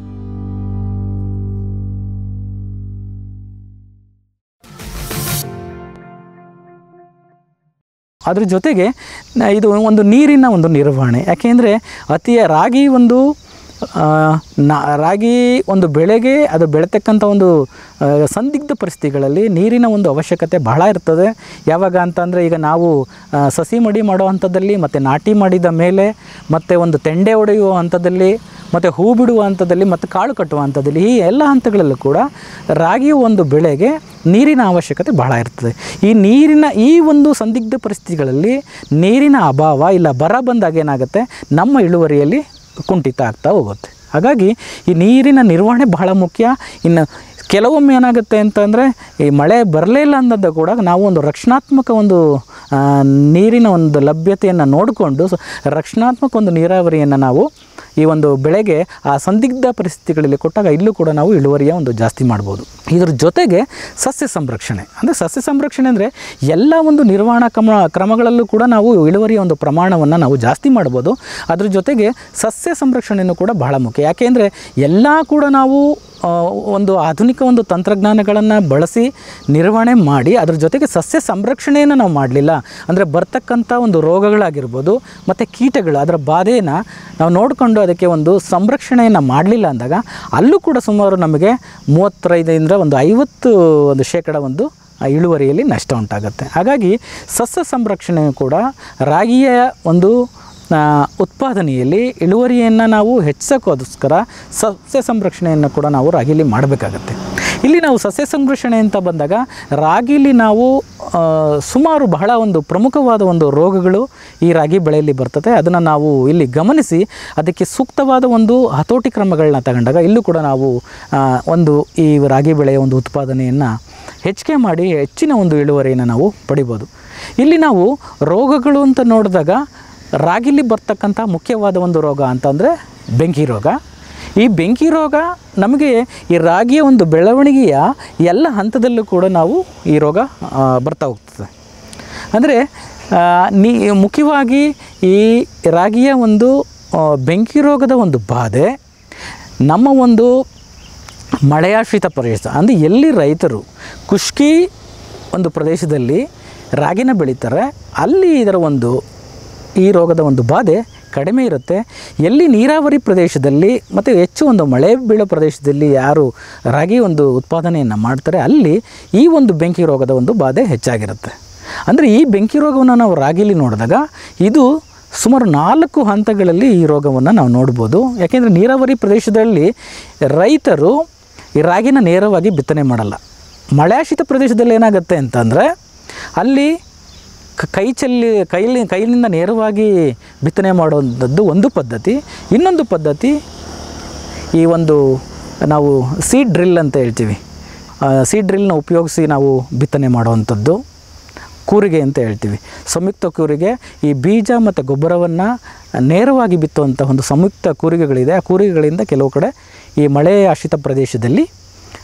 ಅದ್ರ ಜೊತೆಗೆ ನ- ಇದು ಒಂದು ನೀರಿನ ಒಂದು ನಿರ್ವಹಣೆ ಯಾಕೆಂದರೆ ಅತಿಯ ರಾಗಿ ಒಂದು ಆ, ನಾ ರಾಗಿ ಒಂದು ಬೆಳೆಗೆ ಅದು ಬೆಳೆತಕ್ಕಂಥ ಒಂದು ಆ, ಸಂದಿಗ್ಧ ಪರಿಸ್ಥಿತಿಗಳಲ್ಲಿ ನೀರಿನ ಒಂದು ಅವಶ್ಯಕತೆ ಬಹಳ ಇರ್ತದೆ ಯಾವಾಗ ಅಂತಂದರೆ ಈಗ ನಾವು ಆ, ಸಸಿ ಮಡಿ ಮಾಡೋ ಹಂತದಲ್ಲಿ ಮತ್ತು ನಾಟಿ ಮಾಡಿದ ಮೇಲೆ ಮತ್ತು ಒಂದು ತೆಂಡೆ ಹೊಡೆಯುವ ಹಂತದಲ್ಲಿ ಮತ್ತು ಹೂ ಬಿಡುವ ಹಂತದಲ್ಲಿ ಮತ್ತು ಕಾಳು ಕಟ್ಟುವ ಹಂತದಲ್ಲಿ ಈ ಎಲ್ಲ ಹಂತಗಳಲ್ಲೂ ಕೂಡ ರಾಗಿಯ ಒಂದು ಬೆಳೆಗೆ ನೀರಿನ ಅವಶ್ಯಕತೆ ಬಹಳ ಇರ್ತದೆ ಈ ನೀರಿನ ಈ ಒಂದು ಸಂದಿಗ್ಧ ಪರಿಸ್ಥಿತಿಗಳಲ್ಲಿ ನೀರಿನ ಅಭಾವ ಇಲ್ಲ ಬರ ಬಂದಾಗ ಏನಾಗುತ್ತೆ ನಮ್ಮ ಇಳುವರಿಯಲ್ಲಿ ಕುಂಠಿತ ಆಗ್ತಾ ಹೋಗುತ್ತೆ ಹಾಗಾಗಿ ಈ ನೀರಿನ ನಿರ್ವಹಣೆ ಬಹಳ ಮುಖ್ಯ ಇನ್ನು ಕೆಲವೊಮ್ಮೆ ಏನಾಗುತ್ತೆ ಅಂತಂದರೆ ಈ ಮಳೆ ಬರಲೇ ಇಲ್ಲ ಅನ್ನೋದು ಕೂಡ ನಾವು ಒಂದು ರಕ್ಷಣಾತ್ಮಕ ಒಂದು ಆ, ನೀರಿನ ಒಂದು ಲಭ್ಯತೆಯನ್ನು ನೋಡಿಕೊಂಡು ಸ- ರಕ್ಷಣಾತ್ಮಕ ಒಂದು ನೀರಾವರಿಯನ್ನು ನಾವು ಈ ಒಂದು ಬೆಳೆಗೆ ಆ ಸಂದಿಗ್ಧ ಪರಿಸ್ಥಿತಿಗಳಲ್ಲಿ ಕೊಟ್ಟಾಗ ಇಲ್ಲೂ ಕೂಡ ನಾವು ಇಳುವರಿಯ ಒಂದು ಜಾಸ್ತಿ ಮಾಡ್ಬೋದು ಇದ್ರ ಜೊತೆಗೆ ಸಸ್ಯ ಸಂರಕ್ಷಣೆ ಅಂದರೆ ಸಸ್ಯ ಸಂರಕ್ಷಣೆ ಅಂದರೆ ಎಲ್ಲ ಒಂದು ನಿರ್ವಹಣಾ ಕ್ರಮ ಕ್ರಮಗಳಲ್ಲೂ ಕೂಡ ನಾವು ಇಳುವರಿಯ ಒಂದು ಪ್ರಮಾಣವನ್ನು ನಾವು ಜಾಸ್ತಿ ಮಾಡ್ಬೋದು ಅದ್ರ ಜೊತೆಗೆ ಸಸ್ಯ ಸಂರಕ್ಷಣೆಯೂ ಕೂಡ ಬಹಳ ಮುಖ್ಯ ಯಾಕೆಂದರೆ ಎಲ್ಲ ಕೂಡ ನಾವು ಆ, ಒಂದು ಆಧುನಿಕ ಒಂದು ತಂತ್ರಜ್ಞಾನಗಳನ್ನು ಬಳಸಿ ನಿರ್ವಹಣೆ ಮಾಡಿ ಅದ್ರ ಜೊತೆಗೆ ಸಸ್ಯ ಸಂರಕ್ಷಣೆಯನ್ನು ನಾವು ಮಾಡಲಿಲ್ಲ ಅಂದರೆ ಬರ್ತಕ್ಕಂಥ ಒಂದು ರೋಗಗಳಾಗಿರ್ಬೋದು ಮತ್ತು ಕೀಟಗಳು ಅದರ ಬಾಧೆಯನ್ನು ನಾವು ನೋಡಿಕೊಂಡು ಅದಕ್ಕೆ ಒಂದು ಸಂರಕ್ಷಣೆಯನ್ನು ಮಾಡಲಿಲ್ಲ ಅಂದಾಗ ಅಲ್ಲೂ ಕೂಡ ಸುಮಾರು ನಮಗೆ ಮೂವತ್ತೈದರಿಂದ ಒಂದು ಐವತ್ತು ಒಂದು ಶೇಕಡ ಒಂದು ಆ ಇಳುವರಿಯಲ್ಲಿ ನಷ್ಟ ಉಂಟಾಗುತ್ತೆ ಹಾಗಾಗಿ ಸಸ್ಯ ಸಂರಕ್ಷಣೆ ಕೂಡ ರಾಗಿಯ ಒಂದು ಆ, ಉತ್ಪಾದನೆಯಲ್ಲಿ ಇಳುವರಿಯನ್ನು ನಾವು ಹೆಚ್ಚಿಸೋಕ್ಕೋಸ್ಕರ ಸಸ್ಯ ಸಂರಕ್ಷಣೆಯನ್ನು ಕೂಡ ನಾವು ರಾಗಿಲಿ ಮಾಡಬೇಕಾಗತ್ತೆ ಇಲ್ಲಿ ನಾವು ಸಸ್ಯ ಸಂರಕ್ಷಣೆ ಅಂತ ಬಂದಾಗ ರಾಗಿಲಿ ನಾವು ಆ, ಸುಮಾರು ಬಹಳ ಒಂದು ಪ್ರಮುಖವಾದ ಒಂದು ರೋಗಗಳು ಈ ರಾಗಿ ಬೆಳೆಯಲ್ಲಿ ಬರ್ತದೆ ಅದನ್ನು ನಾವು ಇಲ್ಲಿ ಗಮನಿಸಿ ಅದಕ್ಕೆ ಸೂಕ್ತವಾದ ಒಂದು ಹತೋಟಿ ಕ್ರಮಗಳನ್ನ ತಗೊಂಡಾಗ ಇಲ್ಲೂ ಕೂಡ ನಾವು ಆ, ಒಂದು ಈ ರಾಗಿ ಬೆಳೆಯ ಒಂದು ಉತ್ಪಾದನೆಯನ್ನು ಹೆಚ್ಚಿಗೆ ಮಾಡಿ ಹೆಚ್ಚಿನ ಒಂದು ಇಳುವರಿಯನ್ನು ನಾವು ಪಡಿಬೋದು ಇಲ್ಲಿ ನಾವು ರೋಗಗಳು ಅಂತ ನೋಡಿದಾಗ ರಾಗಿಲಿ ಬರ್ತಕ್ಕಂಥ ಮುಖ್ಯವಾದ ಒಂದು ರೋಗ ಅಂತಂದರೆ ಬೆಂಕಿ ರೋಗ ಈ ಬೆಂಕಿ ರೋಗ ನಮಗೆ ಈ ರಾಗಿಯ ಒಂದು ಬೆಳವಣಿಗೆಯ ಎಲ್ಲ ಹಂತದಲ್ಲೂ ಕೂಡ ನಾವು ಈ ರೋಗ ಆ, ಬರ್ತಾ ಹೋಗ್ತದೆ ಅಂದರೆ ನೀ ಮುಖ್ಯವಾಗಿ ಈ ರಾಗಿಯ ಒಂದು ಆ, ಬೆಂಕಿ ರೋಗದ ಒಂದು ಬಾಧೆ ನಮ್ಮ ಒಂದು ಮಳೆಯಾಶ್ರಿತ ಪ್ರದೇಶ ಅಂದರೆ ಎಲ್ಲಿ ರೈತರು ಖುಷ್ಕಿ ಒಂದು ಪ್ರದೇಶದಲ್ಲಿ ರಾಗಿನ ಬೆಳೀತಾರೆ ಅಲ್ಲಿ ಇದರ ಒಂದು ಈ ರೋಗದ ಒಂದು ಬಾಧೆ ಕಡಿಮೆ ಇರುತ್ತೆ ಎಲ್ಲಿ ನೀರಾವರಿ ಪ್ರದೇಶದಲ್ಲಿ ಮತ್ತು ಹೆಚ್ಚು ಒಂದು ಮಳೆ ಬೀಳೋ ಪ್ರದೇಶದಲ್ಲಿ ಯಾರು ರಾಗಿ ಒಂದು ಉತ್ಪಾದನೆಯನ್ನು ಮಾಡ್ತಾರೆ ಅಲ್ಲಿ ಈ ಒಂದು ಬೆಂಕಿ ರೋಗದ ಒಂದು ಬಾಧೆ ಹೆಚ್ಚಾಗಿರುತ್ತೆ ಅಂದರೆ ಈ ಬೆಂಕಿ ರೋಗವನ್ನು ನಾವು ರಾಗಿಲಿ ನೋಡಿದಾಗ ಇದು ಸುಮಾರು ನಾಲ್ಕು ಹಂತಗಳಲ್ಲಿ ಈ ರೋಗವನ್ನು ನಾವು ನೋಡ್ಬೋದು ಯಾಕೆಂದರೆ ನೀರಾವರಿ ಪ್ರದೇಶದಲ್ಲಿ ರೈತರು ಈ ರಾಗಿನ ನೇರವಾಗಿ ಬಿತ್ತನೆ ಮಾಡಲ್ಲ ಮಳೆಯಾಶ್ರಿತ ಪ್ರದೇಶದಲ್ಲಿ ಏನಾಗುತ್ತೆ ಅಂತಂದರೆ ಅಲ್ಲಿ ಕ- ಕೈ ಚೆಲ್ಲಿ ಕೈಲಿ ಕೈಲಿಂದ ನೇರವಾಗಿ ಬಿತ್ತನೆ ಮಾಡುವಂಥದ್ದು ಒಂದು ಪದ್ಧತಿ ಇನ್ನೊಂದು ಪದ್ಧತಿ ಈ ಒಂದು ನಾವು ಸೀಡ್ ಡ್ರಿಲ್ ಅಂತ ಹೇಳ್ತೀವಿ ಸೀಡ್ ಡ್ರಿಲ್ನ ಉಪಯೋಗಿಸಿ ನಾವು ಬಿತ್ತನೆ ಮಾಡುವಂಥದ್ದು ಕೂರಿಗೆ ಅಂತ ಹೇಳ್ತೀವಿ ಸಂಯುಕ್ತ ಕೂರಿಗೆ ಈ ಬೀಜ ಮತ್ತು ಗೊಬ್ಬರವನ್ನು ನೇರವಾಗಿ ಬಿತ್ತುವಂಥ ಒಂದು ಸಂಯುಕ್ತ ಕೂರಿಗೆಗಳಿದೆ ಆ ಕೂರಿಗೆಗಳಿಂದ ಕೆಲವು ಕಡೆ ಈ ಮಳೆ ಆಶ್ರಿತ ಪ್ರದೇಶದಲ್ಲಿ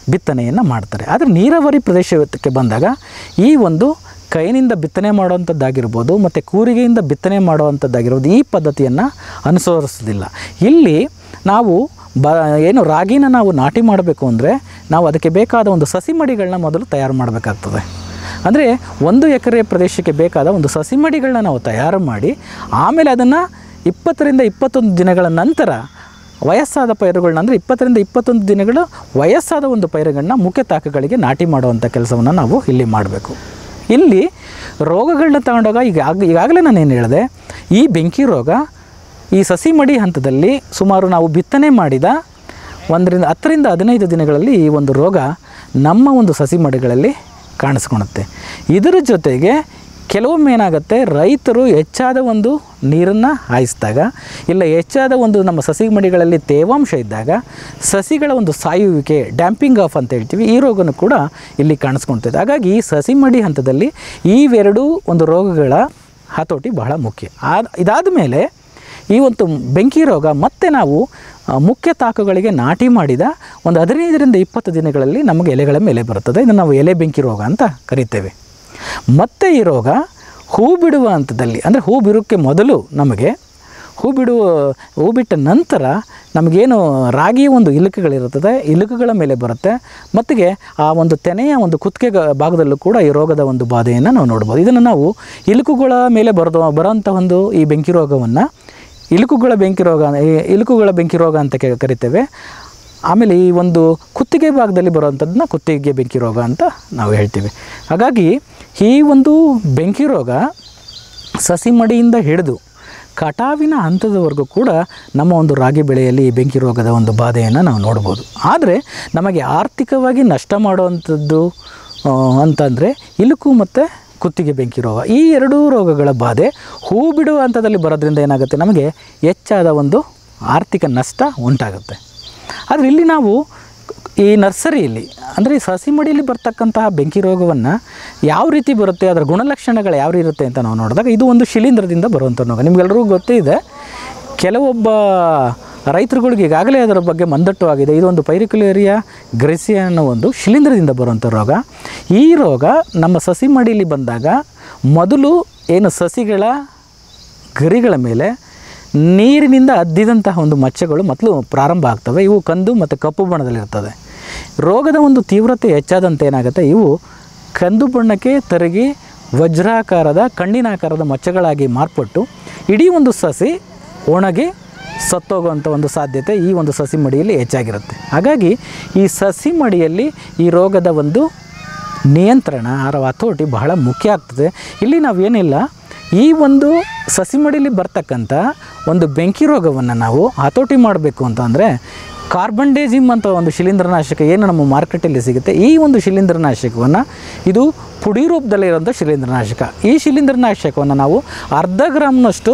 ಬಿತ್ತನೆಯನ್ನು ಮಾಡ್ತಾರೆ ಆದರೆ ನೀರಾವರಿ ಪ್ರದೇಶಕ್ಕೆ ಬಂದಾಗ ಈ ಒಂದು ಕೈನಿಂದ ಬಿತ್ತನೆ ಮಾಡುವಂಥದ್ದಾಗಿರ್ಬೋದು ಮತ್ತು ಕೂರಿಗೆಯಿಂದ ಬಿತ್ತನೆ ಮಾಡುವಂಥದ್ದಾಗಿರ್ಬೋದು ಈ ಪದ್ಧತಿಯನ್ನು ಅನುಸರಿಸೋದಿಲ್ಲ ಇಲ್ಲಿ ನಾವು ಬ ಏನು ರಾಗಿನ ನಾವು ನಾಟಿ ಮಾಡಬೇಕು ಅಂದರೆ ನಾವು ಅದಕ್ಕೆ ಬೇಕಾದ ಒಂದು ಸಸಿ ಮಡಿಗಳನ್ನ ಮೊದಲು ತಯಾರು ಮಾಡಬೇಕಾಗ್ತದೆ ಅಂದರೆ ಒಂದು ಎಕರೆ ಪ್ರದೇಶಕ್ಕೆ ಬೇಕಾದ ಒಂದು ಸಸಿ ಮಡಿಗಳನ್ನ ನಾವು ತಯಾರು ಮಾಡಿ ಆಮೇಲೆ ಅದನ್ನು ಇಪ್ಪತ್ತರಿಂದ ಇಪ್ಪತ್ತೊಂದು ದಿನಗಳ ನಂತರ ವಯಸ್ಸಾದ ಪೈರುಗಳನ್ನ ಅಂದರೆ ಇಪ್ಪತ್ತರಿಂದ ಇಪ್ಪತ್ತೊಂದು ದಿನಗಳು ವಯಸ್ಸಾದ ಒಂದು ಪೈರುಗಳನ್ನ ಮುಖ್ಯ ತಾಕುಗಳಿಗೆ ನಾಟಿ ಮಾಡುವಂಥ ಕೆಲಸವನ್ನು ನಾವು ಇಲ್ಲಿ ಮಾಡಬೇಕು ಇಲ್ಲಿ ರೋಗಗಳನ್ನ ತಗೊಂಡಾಗ ಈಗ ಆಗ ಈಗಾಗಲೇ ನಾನು ಏನು ಹೇಳಿದೆ ಈ ಬೆಂಕಿ ರೋಗ ಈ ಸಸಿ ಮಡಿ ಹಂತದಲ್ಲಿ ಸುಮಾರು ನಾವು ಬಿತ್ತನೆ ಮಾಡಿದ ಒಂದರಿಂದ ಹತ್ತರಿಂದ ಹದಿನೈದು ದಿನಗಳಲ್ಲಿ ಈ ಒಂದು ರೋಗ ನಮ್ಮ ಒಂದು ಸಸಿ ಮಡಿಗಳಲ್ಲಿ ಕಾಣಿಸ್ಕೊಳುತ್ತೆ ಇದರ ಜೊತೆಗೆ ಕೆಲವೊಮ್ಮೆ ಏನಾಗುತ್ತೆ ರೈತರು ಹೆಚ್ಚಾದ ಒಂದು ನೀರನ್ನು ಹಾಯಿಸಿದಾಗ ಇಲ್ಲ ಹೆಚ್ಚಾದ ಒಂದು ನಮ್ಮ ಸಸಿ ಮಡಿಗಳಲ್ಲಿ ತೇವಾಂಶ ಇದ್ದಾಗ ಸಸಿಗಳ ಒಂದು ಸಾಯುವಿಕೆ ಡ್ಯಾಂಪಿಂಗ್ ಆಫ್ ಅಂತ ಹೇಳ್ತೀವಿ ಈ ರೋಗನೂ ಕೂಡ ಇಲ್ಲಿ ಕಾಣಿಸ್ಕೊಳ್ತದೆ ಹಾಗಾಗಿ ಈ ಸಸಿ ಮಡಿ ಹಂತದಲ್ಲಿ ಇವೆರಡೂ ಒಂದು ರೋಗಗಳ ಹತೋಟಿ ಬಹಳ ಮುಖ್ಯ ಆದ ಇದಾದ ಮೇಲೆ ಈ ಒಂದು ಬೆಂಕಿ ರೋಗ ಮತ್ತೆ ನಾವು ಆ, ಮುಖ್ಯ ತಾಕುಗಳಿಗೆ ನಾಟಿ ಮಾಡಿದ ಒಂದು ಹದಿನೈದರಿಂದ ಇಪ್ಪತ್ತು ದಿನಗಳಲ್ಲಿ ನಮಗೆ ಎಲೆಗಳ ಮೇಲೆ ಬರುತ್ತದೆ ಇದನ್ನು ನಾವು ಎಲೆ ಬೆಂಕಿ ರೋಗ ಅಂತ ಕರಿತೇವೆ ಮತ್ತೆ ಈ ರೋಗ ಹೂ ಬಿಡುವ ಹಂತದಲ್ಲಿ ಅಂದರೆ ಹೂ ಬಿಡೋಕ್ಕೆ ಮೊದಲು ನಮಗೆ ಹೂ ಬಿಡುವ ಹೂ ಬಿಟ್ಟ ನಂತರ ನಮಗೇನು ರಾಗಿಯ ಒಂದು ಇಲುಕುಗಳಿರುತ್ತದೆ ಇಲುಕುಗಳ ಮೇಲೆ ಬರುತ್ತೆ ಮತ್ತಿಗೆ ಆ ಒಂದು ತೆನೆಯ ಒಂದು ಕುತ್ತಿಗೆ ಗ- ಭಾಗದಲ್ಲೂ ಕೂಡ ಈ ರೋಗದ ಒಂದು ಬಾಧೆಯನ್ನು ನಾವು ನೋಡ್ಬೋದು ಇದನ್ನು ನಾವು ಇಲುಕುಗಳ ಮೇಲೆ ಬರೋದು ಬರೋಂಥ ಒಂದು ಈ ಬೆಂಕಿ ರೋಗವನ್ನು ಇಲುಕುಗಳ ಬೆಂಕಿ ರೋಗ ಈ ಇಲುಕುಗಳ ಬೆಂಕಿ ರೋಗ ಅಂತ ಕೆ- ಕರಿತೇವೆ ಆಮೇಲೆ ಈ ಒಂದು ಕುತ್ತಿಗೆ ಭಾಗದಲ್ಲಿ ಬರುವಂಥದ್ದನ್ನ ಕುತ್ತಿಗೆ ಬೆಂಕಿ ರೋಗ ಅಂತ ನಾವು ಹೇಳ್ತೀವಿ ಹಾಗಾಗಿ ಈ ಒಂದು ಬೆಂಕಿ ರೋಗ ಸಸಿ ಮಡಿಯಿಂದ ಹಿಡಿದು ಕಟಾವಿನ ಹಂತದವರೆಗೂ ಕೂಡ ನಮ್ಮ ಒಂದು ರಾಗಿ ಬೆಳೆಯಲ್ಲಿ ಈ ಬೆಂಕಿ ರೋಗದ ಒಂದು ಬಾಧೆಯನ್ನು ನಾವು ನೋಡ್ಬೋದು ಆದರೆ ನಮಗೆ ಆರ್ಥಿಕವಾಗಿ ನಷ್ಟ ಮಾಡುವಂಥದ್ದು ಆ, ಅಂತಂದರೆ ಇಲುಕು ಮತ್ತು ಕುತ್ತಿಗೆ ಬೆಂಕಿ ರೋಗ ಈ ಎರಡೂ ರೋಗಗಳ ಬಾಧೆ ಹೂ ಬಿಡುವ ಹಂತದಲ್ಲಿ ಬರೋದ್ರಿಂದ ಏನಾಗುತ್ತೆ ನಮಗೆ ಹೆಚ್ಚಾದ ಒಂದು ಆರ್ಥಿಕ ನಷ್ಟ ಉಂಟಾಗುತ್ತೆ ಆದರೆ ಇಲ್ಲಿ ನಾವು ಈ ನರ್ಸರಿಯಲ್ಲಿ ಅಂದರೆ ಈ ಸಸಿ ಮಡಿಯಲ್ಲಿ ಬರ್ತಕ್ಕಂತಹ ಬೆಂಕಿ ರೋಗವನ್ನು ಯಾವ ರೀತಿ ಬರುತ್ತೆ ಅದರ ಗುಣಲಕ್ಷಣಗಳು ಯಾವ ರೀತಿ ಇರುತ್ತೆ ಅಂತ ನಾವು ನೋಡಿದಾಗ ಇದು ಒಂದು ಶಿಲೀಂಧ್ರದಿಂದ ಬರುವಂಥ ರೋಗ ನಿಮಗೆಲ್ಲರಿಗೂ ಗೊತ್ತೇ ಇದೆ ಕೆಲವೊಬ್ಬ ರೈತರುಗಳಿಗೆ ಈಗಾಗಲೇ ಅದರ ಬಗ್ಗೆ ಮಂದಟ್ಟು ಆಗಿದೆ ಇದೊಂದು ಪೈರಿಕುಲೇರಿಯಾ ಗ್ರೆಸಿಯಾ ಅನ್ನೋ ಒಂದು ಶಿಲೀಂಧ್ರದಿಂದ ಬರುವಂಥ ರೋಗ ಈ ರೋಗ ನಮ್ಮ ಸಸಿ ಮಡಿಯಲ್ಲಿ ಬಂದಾಗ ಮೊದಲು ಏನು ಸಸಿಗಳ ಗರಿಗಳ ಮೇಲೆ ನೀರಿನಿಂದ ಅದ್ದಿದಂತಹ ಒಂದು ಮಚ್ಚೆಗಳು ಮೊದಲು ಪ್ರಾರಂಭ ಆಗ್ತವೆ ಇವು ಕಂದು ಮತ್ತು ಕಪ್ಪು ಬಣ್ಣದಲ್ಲಿರ್ತದೆ ರೋಗದ ಒಂದು ತೀವ್ರತೆ ಹೆಚ್ಚಾದಂತೆ ಏನಾಗುತ್ತೆ ಇವು ಕಂದು ಬಣ್ಣಕ್ಕೆ ತರಗಿ ವಜ್ರಾಕಾರದ ಕಣ್ಣಿನಾಕಾರದ ಮಚ್ಚೆಗಳಾಗಿ ಮಾರ್ಪಟ್ಟು ಇಡೀ ಒಂದು ಸಸಿ ಒಣಗಿ ಸತ್ತೋಗುವಂಥ ಒಂದು ಸಾಧ್ಯತೆ ಈ ಒಂದು ಸಸಿ ಮಡಿಯಲ್ಲಿ ಹೆಚ್ಚಾಗಿರುತ್ತೆ ಹಾಗಾಗಿ ಈ ಸಸಿ ಮಡಿಯಲ್ಲಿ ಈ ರೋಗದ ಒಂದು ನಿಯಂತ್ರಣ ಅಥವಾ ಹತೋಟಿ ಬಹಳ ಮುಖ್ಯ ಆಗ್ತದೆ ಇಲ್ಲಿ ನಾವೇನಿಲ್ಲ ಈ ಒಂದು ಸಸಿ ಮಡಿಲಿ ಬರ್ತಕ್ಕಂಥ ಒಂದು ಬೆಂಕಿ ರೋಗವನ್ನು ನಾವು ಹತೋಟಿ ಮಾಡಬೇಕು ಅಂತಂದರೆ ಕಾರ್ಬನ್ ಡೇಜಿಮ್ ಅಂತ ಒಂದು ಶಿಲೀಂಧ್ರನಾಶಕ ಏನು ನಮ್ಮ ಮಾರ್ಕೆಟಲ್ಲಿ ಸಿಗುತ್ತೆ ಈ ಒಂದು ಶಿಲೀಂಧ್ರನಾಶಕವನ್ನು ಇದು ಪುಡಿ ರೂಪದಲ್ಲಿರೋಂಥ ಶಿಲೀಂಧ್ರನಾಶಕ ಈ ಶಿಲೀಂಧ್ರನಾಶಕವನ್ನು ನಾವು ಅರ್ಧ ಗ್ರಾಮ್ನಷ್ಟು